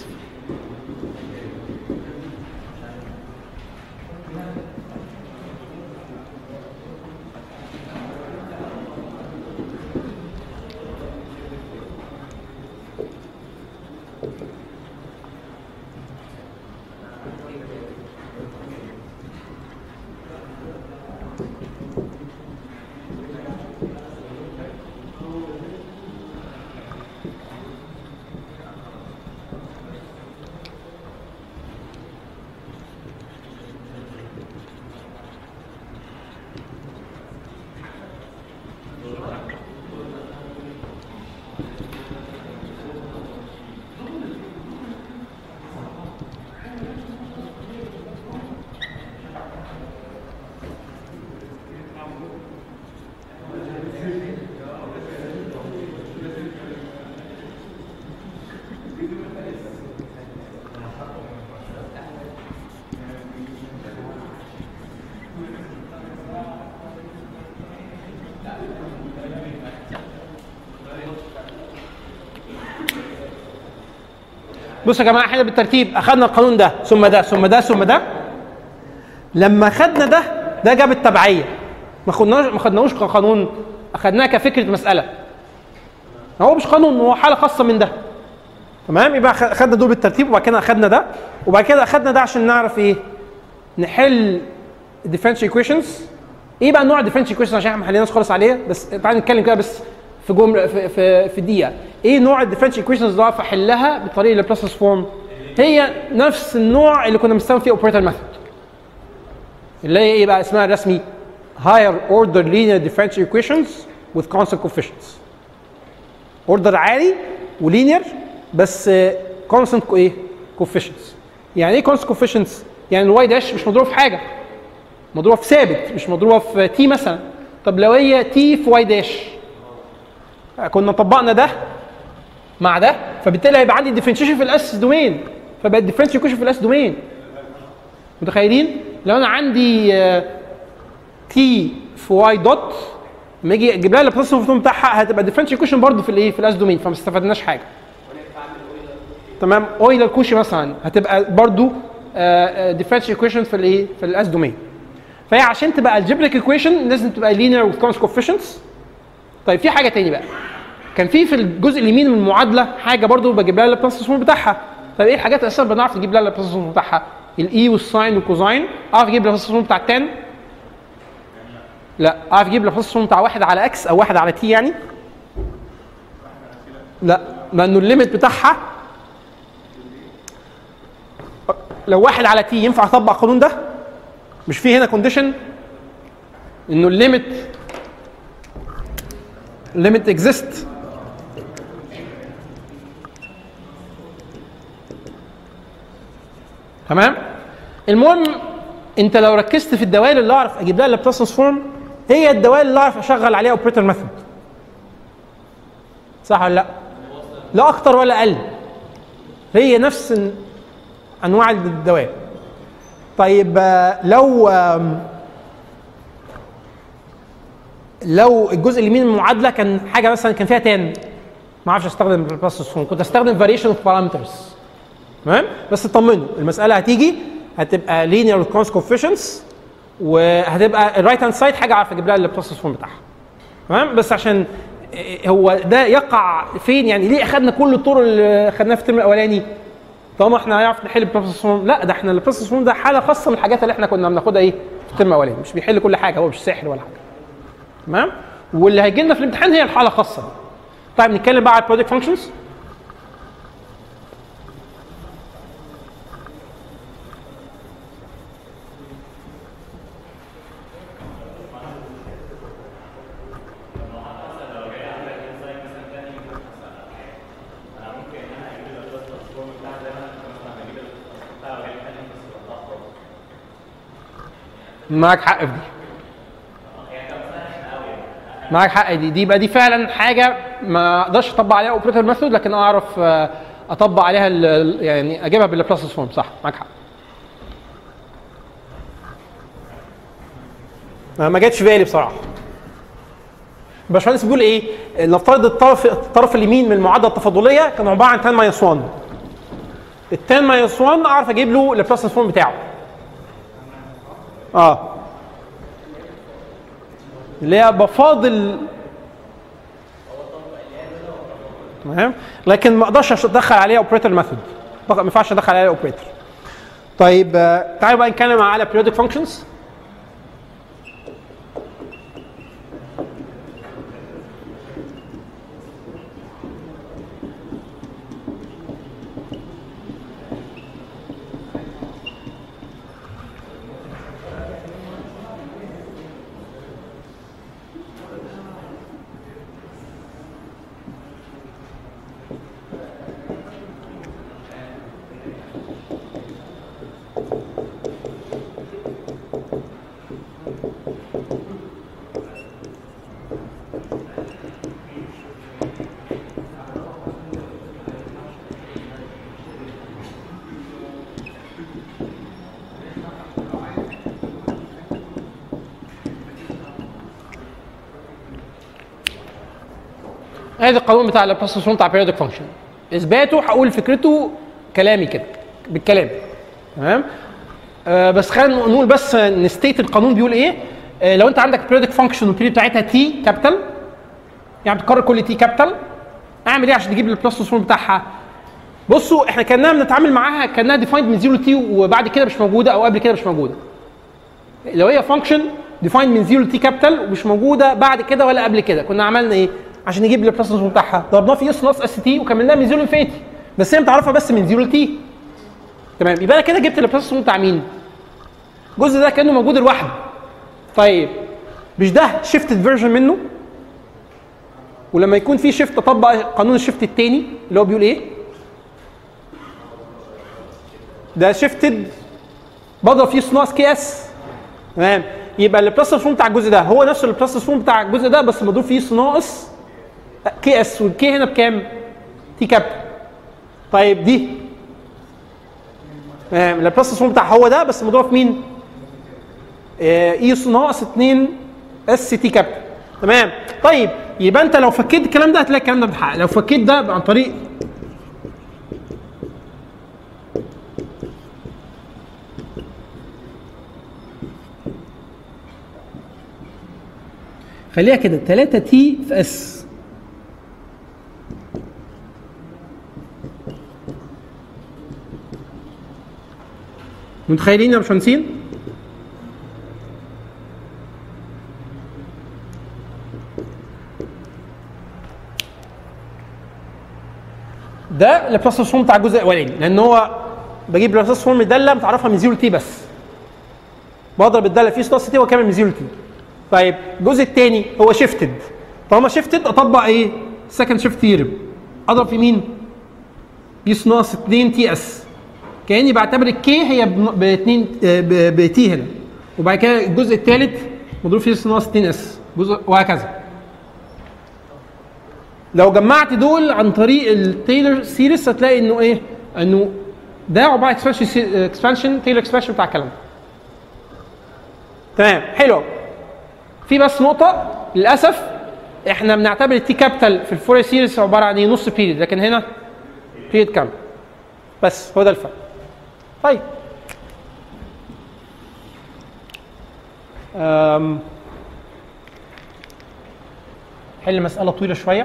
بصوا يا جماعه احنا بالترتيب اخذنا القانون ده ثم ده ثم ده ثم ده لما خدنا ده ده جاب التبعيه ما خدناش ما خدناهوش كقانون اخدناه كفكره مساله هو مش قانون هو حاله خاصه من ده تمام يبقى خ- خدنا دول بالترتيب وبعد كده اخدنا ده وبعد كده اخدنا ده عشان نعرف ايه نحل الديفرنشال ايكويشنز ايه بقى نوع الديفرنشال ايكويشنز عشان احنا ما حليناش خالص عليه بس تعالى نتكلم كده بس في جمله في في, في دقيقه ايه نوع الديفرنشال ايكويشنز اللي اعرف احلها بالطريقه اللي بلس فورم هي نفس النوع اللي كنا بنستخدم فيه اوبريتور ميثود اللي هي ايه بقى اسمها الرسمي higher order linear differential equations with constant coefficients اوردر عالي ولينير بس كونستنت ايه coefficients يعني ايه constant coefficients يعني الواي داش مش مضروبه في حاجه مضروبه في ثابت مش مضروبه في تي مثلا طب لو هي تي في واي داش كنا طبقنا ده مع ده فبالتالي هيبقى عندي ديفرنشيشن في الاس دومين فبقى الديفرنشال ايكويشن في الاس دومين متخيلين لو انا عندي تي في واي دوت لما اجي اجيب لها البلس بتاعها هتبقى ديفرنشال ايكويشن برضه في الايه في الاس دومين فما استفدناش حاجه تمام اويلر كوشي مثلا هتبقى برضه ديفرنشال ايكويشن في الايه في الاس دومين فهي عشان تبقى الجبريك ايكويشن لازم تبقى لينير وذ كونس كوفيشنتس طيب في حاجه تاني بقى كان في في الجزء اليمين من المعادله حاجه برضو بجيب لها اللابلاس بتاعها طيب ايه الحاجات اساسا بنعرف نجيب لها اللابلاس بتاعها الاي والساين والكوزاين اعرف اجيب اللابلاس بتاع التان لا اعرف اجيب اللابلاس بتاع واحد على اكس او واحد على تي يعني لا لانه الليميت بتاعها لو واحد على تي ينفع اطبق القانون ده مش في هنا كونديشن انه الليميت limit exist تمام المهم انت لو ركزت في الدوائر اللي اعرف اجيب لها لابلاس ترانسفورم هي الدوائر اللي اعرف اشغل عليها اوبريتور ميثود صح ولا لا لا اكتر ولا اقل هي نفس ال- انواع الدوائر طيب آه، لو آم، لو الجزء اليمين من المعادله كان حاجه مثلا كان فيها تان ما اعرفش استخدم البلس فورم كنت استخدم فاريشن اوف بارامترز تمام بس اطمنوا المساله هتيجي هتبقى لينير كونس كوفيشنتس وهتبقى الرايت هاند سايد حاجه عارف اجيب لها البلس فورم بتاعها تمام بس عشان إيه، هو ده يقع فين يعني ليه اخذنا كل الطرق اللي خدناها في الترم الاولاني طالما احنا هنعرف نحل البروسيس فورم لا ده احنا البروسيس فورم ده حاله خاصه من الحاجات اللي احنا كنا بناخدها ايه في الترم الاولاني مش بيحل كل حاجه هو مش ساحر ولا حاجه تمام واللي هيجي لنا في الامتحان هي الحاله الخاصه دي. طيب نتكلم بقى على البرودكت فانكشنز معاك حق في دي معاك حق دي دي يبقى دي فعلا حاجه ما اقدرش اطبق عليها اوبريتور ميثود لكن اعرف آه، اطبق عليها ال- ال- يعني اجيبها بالبروسيس فورم صح معاك حق ما ما جاتش في بالي بصراحه الباشمهندس بيقول ايه؟ نفترض الطرف الطرف اليمين من المعادله التفاضليه كان عباره عن 10 ماينس 1 ال 10 ماينس 1 اعرف اجيب له البروسيس فورم بتاعه اه اللي هي بفاضل تمام لكن ما اقدرش ادخل عليها اوبريتور ميثود ما ينفعش ادخل عليها اوبريتور طيب آه، تعالوا بقى نتكلم على periodic functions ادي القانون بتاع البروسيس فورم بتاع periodic function اثباته هقول فكرته كلامي كده بالكلام تمام آه بس خلينا نقول بس نستيت القانون بيقول ايه آه لو انت عندك periodic function والبيريد بتاعتها تي كابيتال يعني بتكرر كل تي كابيتال اعمل ايه عشان تجيب البروسيس فورم بتاعها بصوا احنا كنا بنتعامل معاها كانها ديفايند من 0 تي وبعد كده مش موجوده او قبل كده مش موجوده لو هي فانكشن ديفايند من 0 تي كابيتال ومش موجوده بعد كده ولا قبل كده كنا عملنا ايه عشان نجيب البروسيس بتاعها ضربناه في اس ناقص اس تي وكملناها من 0 لانفينيتي بس هي متعرفه بس من 0 لتي تمام يبقى انا كده جبت البروسيس بتاع مين الجزء ده كانه موجود لوحده طيب مش ده شيفتد فيرجن منه ولما يكون في شيفت اطبق قانون الشيفت الثاني اللي هو بيقول ايه ده شيفتد بضرب فيه اس ناقص كي اس تمام يبقى البلس فورم بتاع الجزء ده هو نفس البلس فورم بتاع الجزء ده بس مضروب فيه اس ناقص كي اس والكي هنا بكام؟ تي كاب طيب دي تمام البلس فورم بتاع هو ده بس مضروب في مين؟ آه، اي اس ناقص 2 اس تي كاب تمام طيب يبقى انت لو فكيت الكلام ده هتلاقي الكلام ده بتحقق لو فكيت ده عن طريق خليها كده 3 تي في اس متخيلين يا باشمهندسين؟ ده البلس فورم بتاع الجزء الاولاني لان هو بجيب البلس فورم داله متعرفها من 0 تي بس بضرب الداله في ناقص تي وكامل من 0 تي طيب الجزء الثاني هو شيفتد طالما شيفتد اطبق ايه؟ سكند شيفت ثيرم اضرب في مين؟ بيس ناقص 2 تي اس كاني بعتبر الكي هي ب 2 بتي هنا وبعد كده الجزء الثالث مضروب فيه اس ناقص 2 اس جزء وهكذا لو جمعت دول عن طريق التايلر سيريس هتلاقي انه ايه؟ انه ده عباره عن اكسبانشن اكسبانشن تايلر اكسبانشن بتاع الكلام ده تمام حلو في بس نقطه للاسف احنا بنعتبر التي كابيتال في الفوري سيريز عباره عن ايه نص بيريد لكن هنا بيريد كامل بس هو ده الفرق طيب أم. حل مسألة طويلة شوية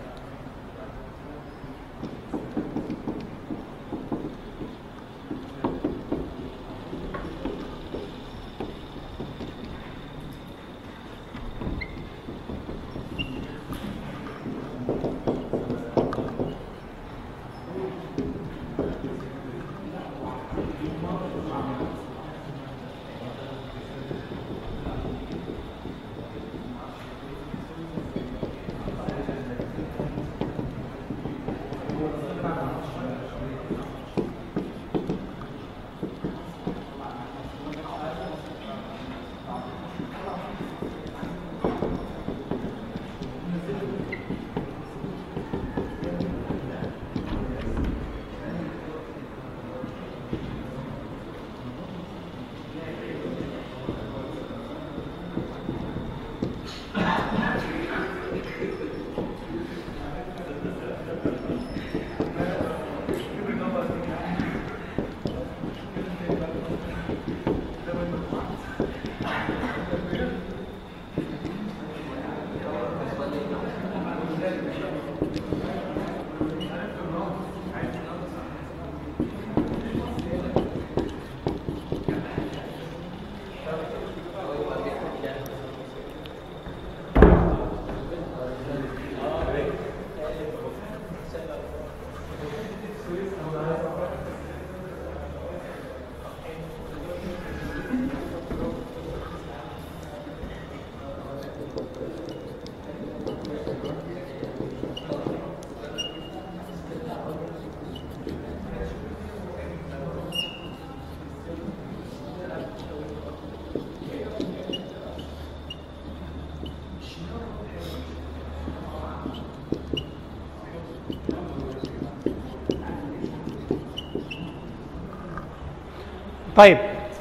طيب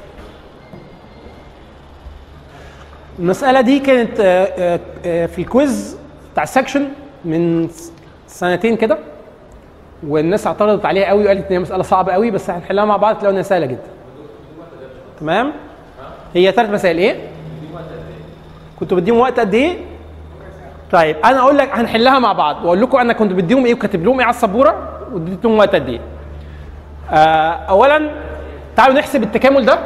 المسألة دي كانت آه، آه، آه، في الكويز بتاع السكشن من سنتين كده والناس اعترضت عليها قوي وقالت ان هي مسألة صعبة قوي بس هنحلها مع بعض تلاقوا انها سهلة جدا. تمام؟ هي ثلاث مسائل ايه؟ كنتوا بديهم وقت قد ايه؟ طيب انا اقول لك هنحلها مع بعض واقول لكم انا كنت بديهم ايه وكاتب لهم ايه على السبوره واديتهم وقت قد ايه. آه اولا تعالوا نحسب التكامل ده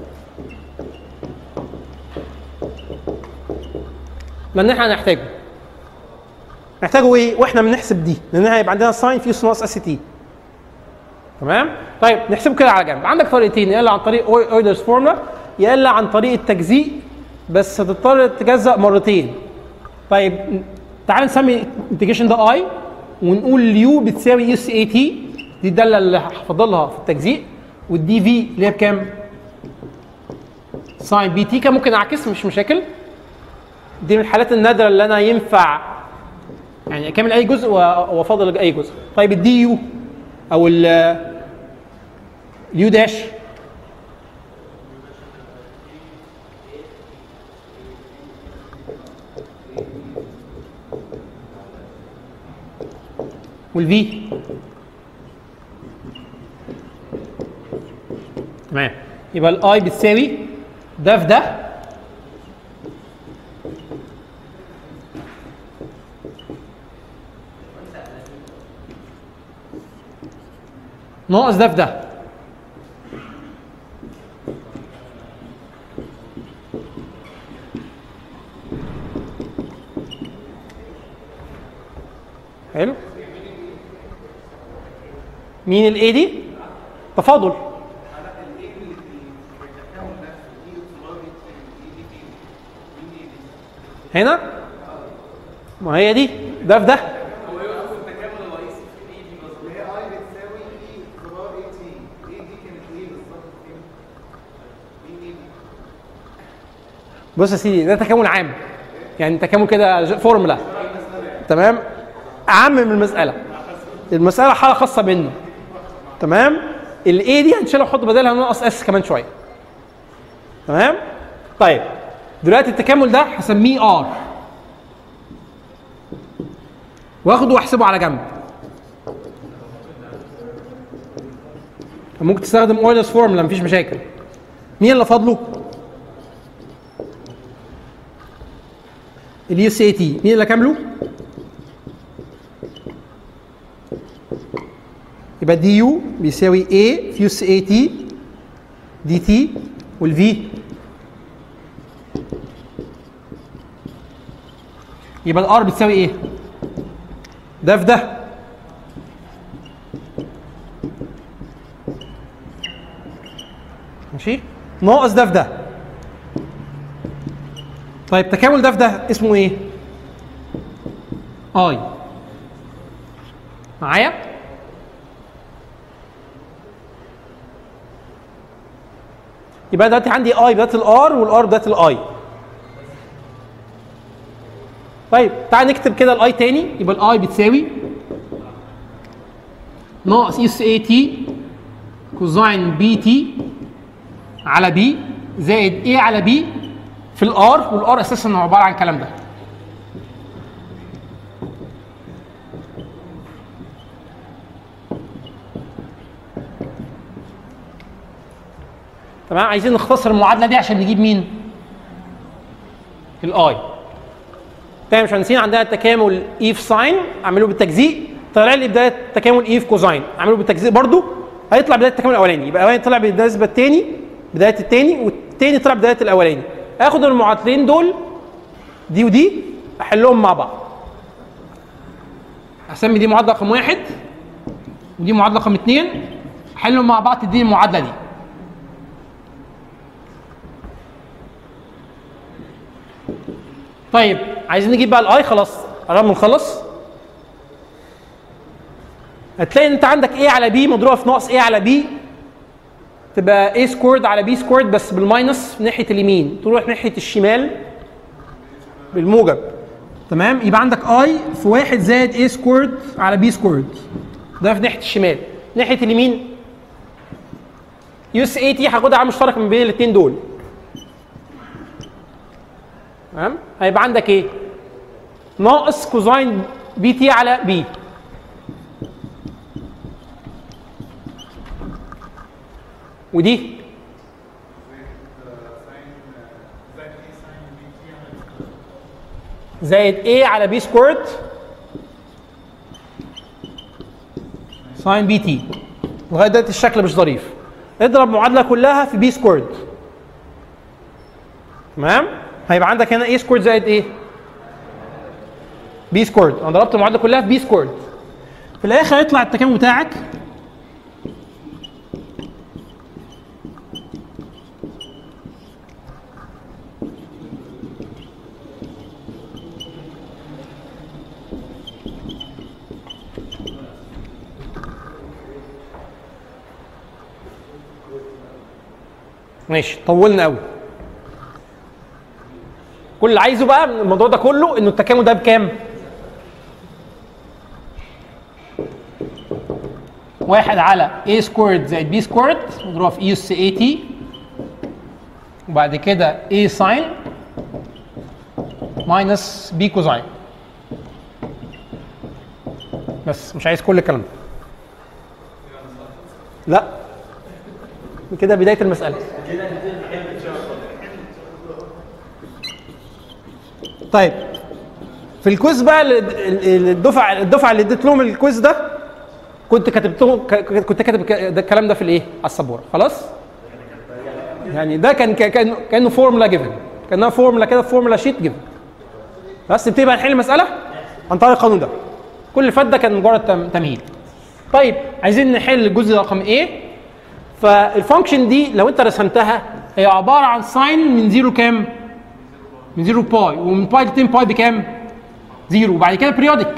لان احنا هنحتاجه نحتاجه ايه واحنا بنحسب دي لان هيبقى عندنا ساين في اس ناقص اس تي تمام طيب نحسبه كده على جنب عندك طريقتين يا الا عن طريق اويلرز فورمولا يا الا عن طريق التجزيء بس هتضطر تجزأ مرتين طيب تعال نسمي الانتجريشن ده اي ونقول اليو بتساوي اس اي تي دي الداله اللي هفضلها في التجزيء والدي في اللي هي بكام؟ ساين بي تي كان ممكن اعكس مش مشاكل دي من الحالات النادره اللي انا ينفع يعني اكمل اي جزء و- وافضل اي جزء طيب الدي يو او ال اليو داش والفي تمام يبقى الاي بتساوي ده في ده ناقص ده في ده حلو مين الاي دي تفاضل هنا ما هي دي ده في ده بص يا سيدي ده تكامل عام يعني تكامل كده ج- فورمولا تمام اعم من المساله المساله حاله خاصه منه تمام الاي دي هنشيلها ونحط بدلها ناقص اس كمان شويه تمام طيب دلوقتي التكامل ده هسميه ار واخده واحسبه على جنب ممكن تستخدم اويلرز فورمولا مفيش مشاكل مين اللي فاضله؟ اليو سي تي مين اللي كامله؟ يبقى دي يو بيساوي A في يو اي تي دي تي والفي يبقى الار بتساوي ايه؟ ده في ده ماشي؟ ناقص ده في ده طيب تكامل ده في ده اسمه ايه؟ اي معايا؟ يبقى دلوقتي عندي اي بدات الار والار بدات الاي طيب تعال نكتب كده الاي تاني يبقى الاي بتساوي ناقص اس اي تي كوزاين بي تي على بي زائد اي على بي في الار والار اساسا هو عباره عن الكلام ده تمام عايزين نختصر المعادله دي عشان نجيب مين الاي تمام مش هنسين عندنا التكامل اي في ساين اعمله بالتجزيء طلع لي بدايه تكامل اي في كوزاين اعمله بالتجزيء برضو هيطلع بدايه التكامل الاولاني يبقى الاولاني طلع بالنسبه الثاني بدايه الثاني والثاني طلع بدايه الاولاني اخد المعادلتين دول دي ودي احلهم مع بعض اسمي دي معادله رقم واحد ودي معادله رقم اثنين احلهم مع بعض تديني المعادله دي طيب عايزين نجيب بقى الاي خلاص قربنا نخلص هتلاقي ان انت عندك ايه على بي مضروبه في ناقص ايه على بي تبقى ايه سكورد على بي سكورد بس بالماينس ناحيه اليمين تروح ناحيه الشمال بالموجب تمام يبقى عندك اي في واحد زائد ايه سكورد على بي سكورد ده في ناحيه الشمال ناحيه اليمين يوس اي تي هاخدها عامل مشترك من بين الاثنين دول تمام هيبقى عندك ايه ناقص كوزاين بي تي على بي ودي زائد A على B سكويرد ساين بي تي لغايه دلوقتي الشكل مش ظريف اضرب معادله كلها في بي سكويرد تمام هيبقى عندك هنا A سكويرد زائد ايه بي سكويرد انا ضربت المعادله كلها في بي سكويرد في الاخر هيطلع التكامل بتاعك ماشي طولنا قوي كل اللي عايزه بقى من الموضوع ده كله انه التكامل ده بكام؟ واحد على a سكويرد زائد b سكويرد مضروبه في e اس a t وبعد كده a ساين ماينس b كوزاين بس مش عايز كل الكلام ده لا كده بدايه المساله طيب في الكويز بقى ال- ال- الدفعه الدفعه اللي اديت لهم الكويز ده كنت كتبت لهم ك- كنت كاتب ك- ده الكلام ده في الايه؟ على السبوره خلاص؟ يعني ده كان ك- كانه كانه فورمولا جيفن كانها فورمولا كده فورمولا شيت جيفن بس نبتدي بقى نحل المساله عن طريق القانون ده كل اللي فات ده كان مجرد تم- تمهيد طيب عايزين نحل الجزء رقم ايه فالفانكشن دي لو انت رسمتها هي عباره عن ساين من زيرو كام؟ من زيرو باي ومن باي ل 10 باي بكام؟ زيرو وبعد كده بريودك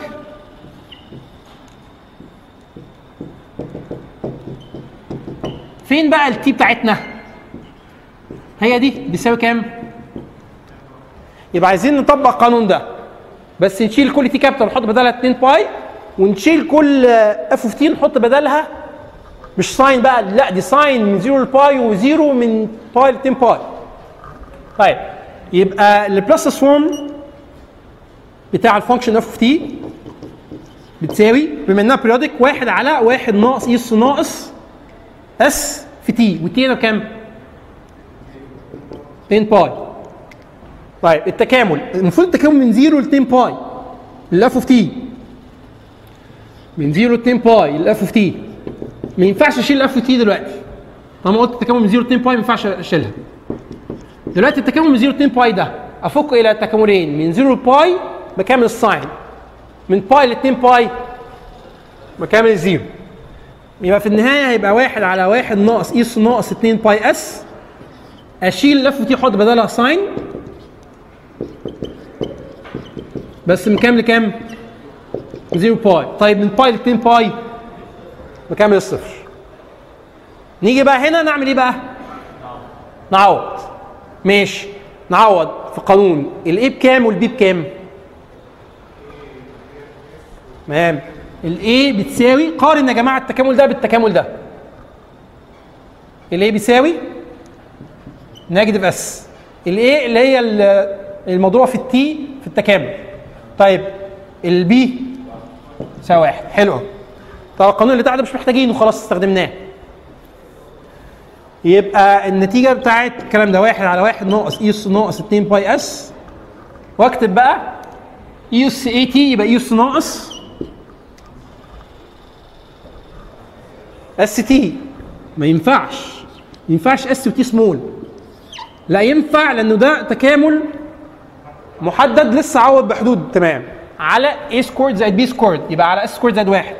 فين بقى التي بتاعتنا؟ هي دي بيساوي كام؟ يبقى عايزين نطبق القانون ده بس نشيل كل تي كابيتال نحط بدلها 2 باي ونشيل كل اف اوف تي نحط بدلها مش ساين بقى لا دي ساين من 0 لباي و0 من باي ل 10 باي طيب يبقى البلس سوارم بتاع الفانكشن اف اوف تي بتساوي بما انها بيريودك واحد على واحد ناقص اس ناقص اس في تي والتي هنا بكام؟ 2 باي طيب التكامل المفروض التكامل من 0 ل 2 باي للاف اوف تي من 0 ل 2 باي للاف اوف تي ما ينفعش اشيل الاف اوف تي دلوقتي طالما قلت التكامل من 0 ل 2 باي ما ينفعش اشيلها دلوقتي التكامل من 0 ل 2 باي ده افكه الى تكاملين من 0 ل باي بكامل الساين من باي ل 2 باي بكامل الزيرو يبقى في النهايه هيبقى واحد على واحد ناقص اس ناقص 2 باي اس اشيل اللف دي احط بدلها ساين بس من كام لكام؟ 0 باي طيب من باي ل 2 باي بكامل الصفر نيجي بقى هنا نعمل ايه بقى؟ نعوض ماشي نعوض في قانون الاي بكام والبي بكام؟ تمام الاي بتساوي قارن يا جماعه التكامل ده بالتكامل ده الاي بيساوي نيجاتيف اس الاي اللي هي ال- المضروبه في التي في التكامل طيب البي يساوي واحد حلو أوي. طب القانون اللي تحت ده مش محتاجينه خلاص استخدمناه يبقى النتيجه بتاعت الكلام ده واحد على واحد ناقص اي اس ناقص 2 باي اس واكتب بقى اي اس اي تي يبقى اي اس ناقص اس تي ما ينفعش ما ينفعش اس وتي سمول لا ينفع لانه ده تكامل محدد لسه عوض بحدود تمام على a سكورد زائد b سكورد يبقى على s سكورد زائد واحد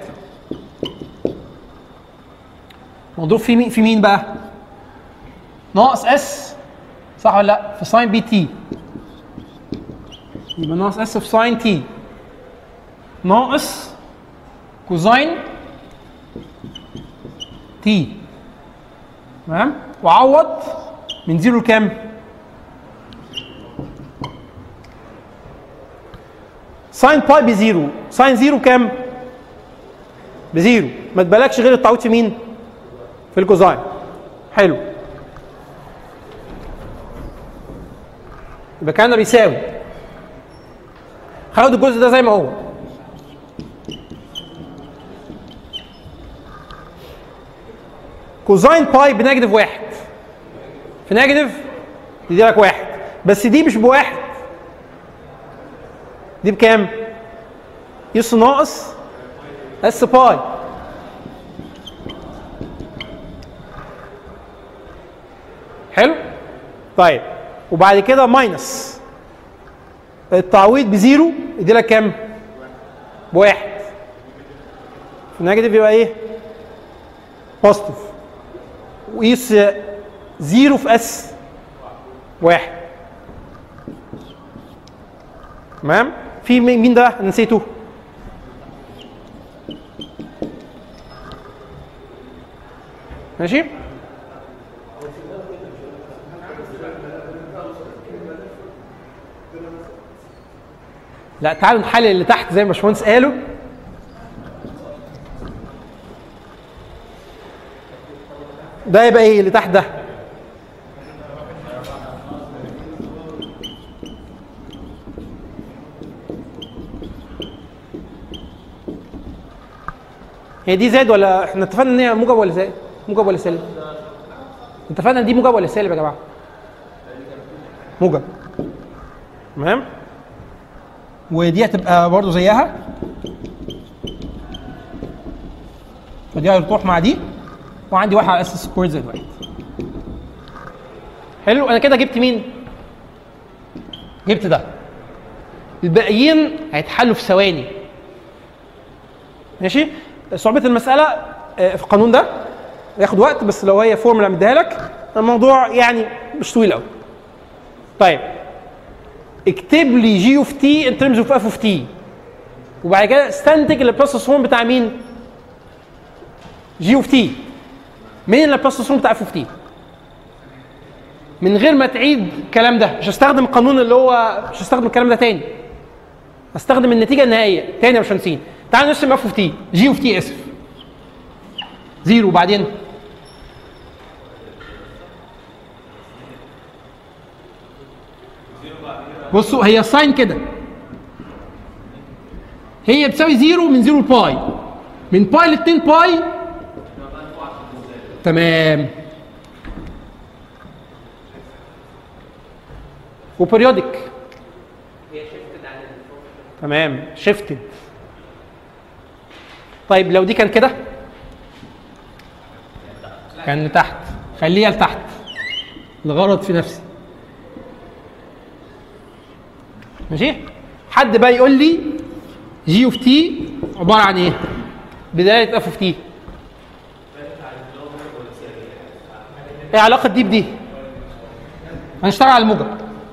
مضروب في مين في مين بقى؟ ناقص اس صح ولا لا؟ في ساين بي تي يبقى ناقص اس في ساين تي ناقص كوزاين تي تمام وعوض من زيرو لكام؟ ساين باي بزيرو ساين زيرو كام؟ بزيرو ما تبالكش غير التعويض في مين؟ في الكوزاين حلو يبقى كان بيساوي هاخد الجزء ده زي ما هو كوزاين باي بنيجاتيف واحد في نيجاتيف يدي لك واحد بس دي مش بواحد دي بكام؟ يس ناقص اس باي حلو؟ طيب وبعد كده ماينس التعويض بزيرو يدي لك كام؟ بواحد في نيجاتيف يبقى ايه؟ بوزيتيف وقيس زيرو في اس واحد تمام في مين مين ده أنا نسيته ماشي لا تعالوا نحلل اللي تحت زي ما باشمهندس قالوا ده يبقى ايه اللي تحت ده هي دي زائد ولا احنا اتفقنا ان هي موجب ولا زائد؟ موجب ولا سالب؟ اتفقنا ان دي موجب ولا سالب يا جماعه؟ موجب تمام؟ ودي هتبقى برضو زيها فدي هتروح مع دي وعندي واحد على اس سكوير زائد واحد حلو انا كده جبت مين؟ جبت ده الباقيين هيتحلوا في ثواني ماشي صعوبة المسألة آه، في القانون ده ياخد وقت بس لو هي فورمولا مديها لك الموضوع يعني مش طويل قوي طيب اكتب لي جي اوف تي ان ترمز اوف اف اوف تي وبعد كده استنتج البروسيس فورم بتاع مين؟ جي اوف تي مين البروسيس فورم بتاع اف اوف تي؟ من غير ما تعيد الكلام ده مش هستخدم القانون اللي هو مش هستخدم الكلام ده تاني هستخدم النتيجه النهائيه تاني يا باشمهندسين تعالوا نرسم اف اوف تي جي اوف تي اسف زيرو وبعدين بصوا هي الساين كده هي بتساوي زيرو من زيرو لباي من باي ل 2 باي تمام وبريودك تمام شيفتد طيب لو دي كان كده كان لتحت خليها لتحت الغرض في نفسي ماشي حد بقى يقول لي جي اوف تي عباره عن ايه بدايه اف اوف تي ايه علاقه دي بدي هنشتغل على الموجب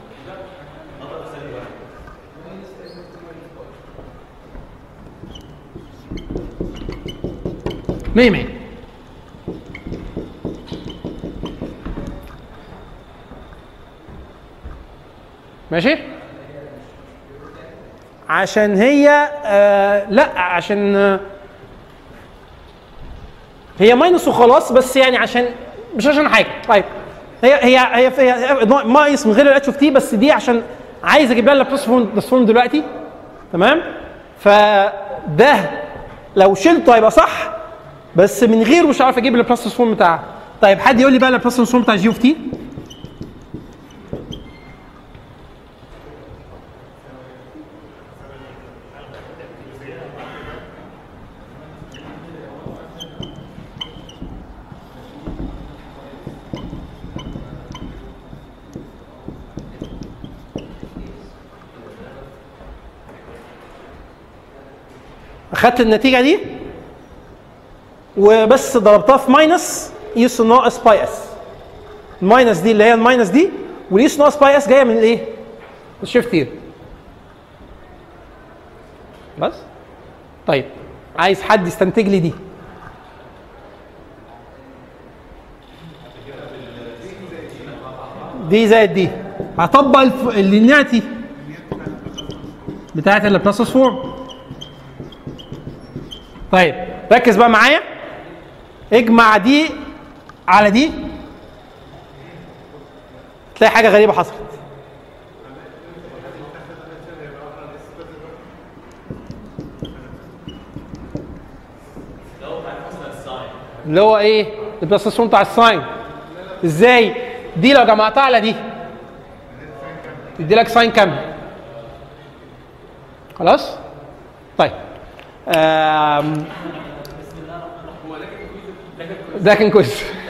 مية مية ماشي عشان هي آه لا عشان آه هي ماينس وخلاص بس يعني عشان مش عشان حاجه طيب هي هي هي, هي ماينس من غير الاتش اوف تي بس دي عشان عايز اجيب لها البلس فورم فورم دلوقتي تمام فده لو شلته هيبقى صح بس من غيره مش عارف اجيب البلس فورم بتاعها طيب حد يقول لي بقى البلس فورم بتاع جي اوف تي اخدت النتيجه دي وبس ضربتها في ماينس يس ناقص باي اس الماينس دي اللي هي الماينس دي واليس ناقص باي اس جايه من الايه؟ الشيفت هير بس طيب عايز حد يستنتج لي دي دي زائد دي هطبق الف... اللينياتي بتاعت البلاسس فورم طيب ركز بقى معايا اجمع دي على دي تلاقي حاجه غريبه حصلت اللي هو ايه البلاسيشن بتاع الساين ازاي دي لو جمعتها على دي يدي لك ساين كام خلاص طيب آم. ده كان كويس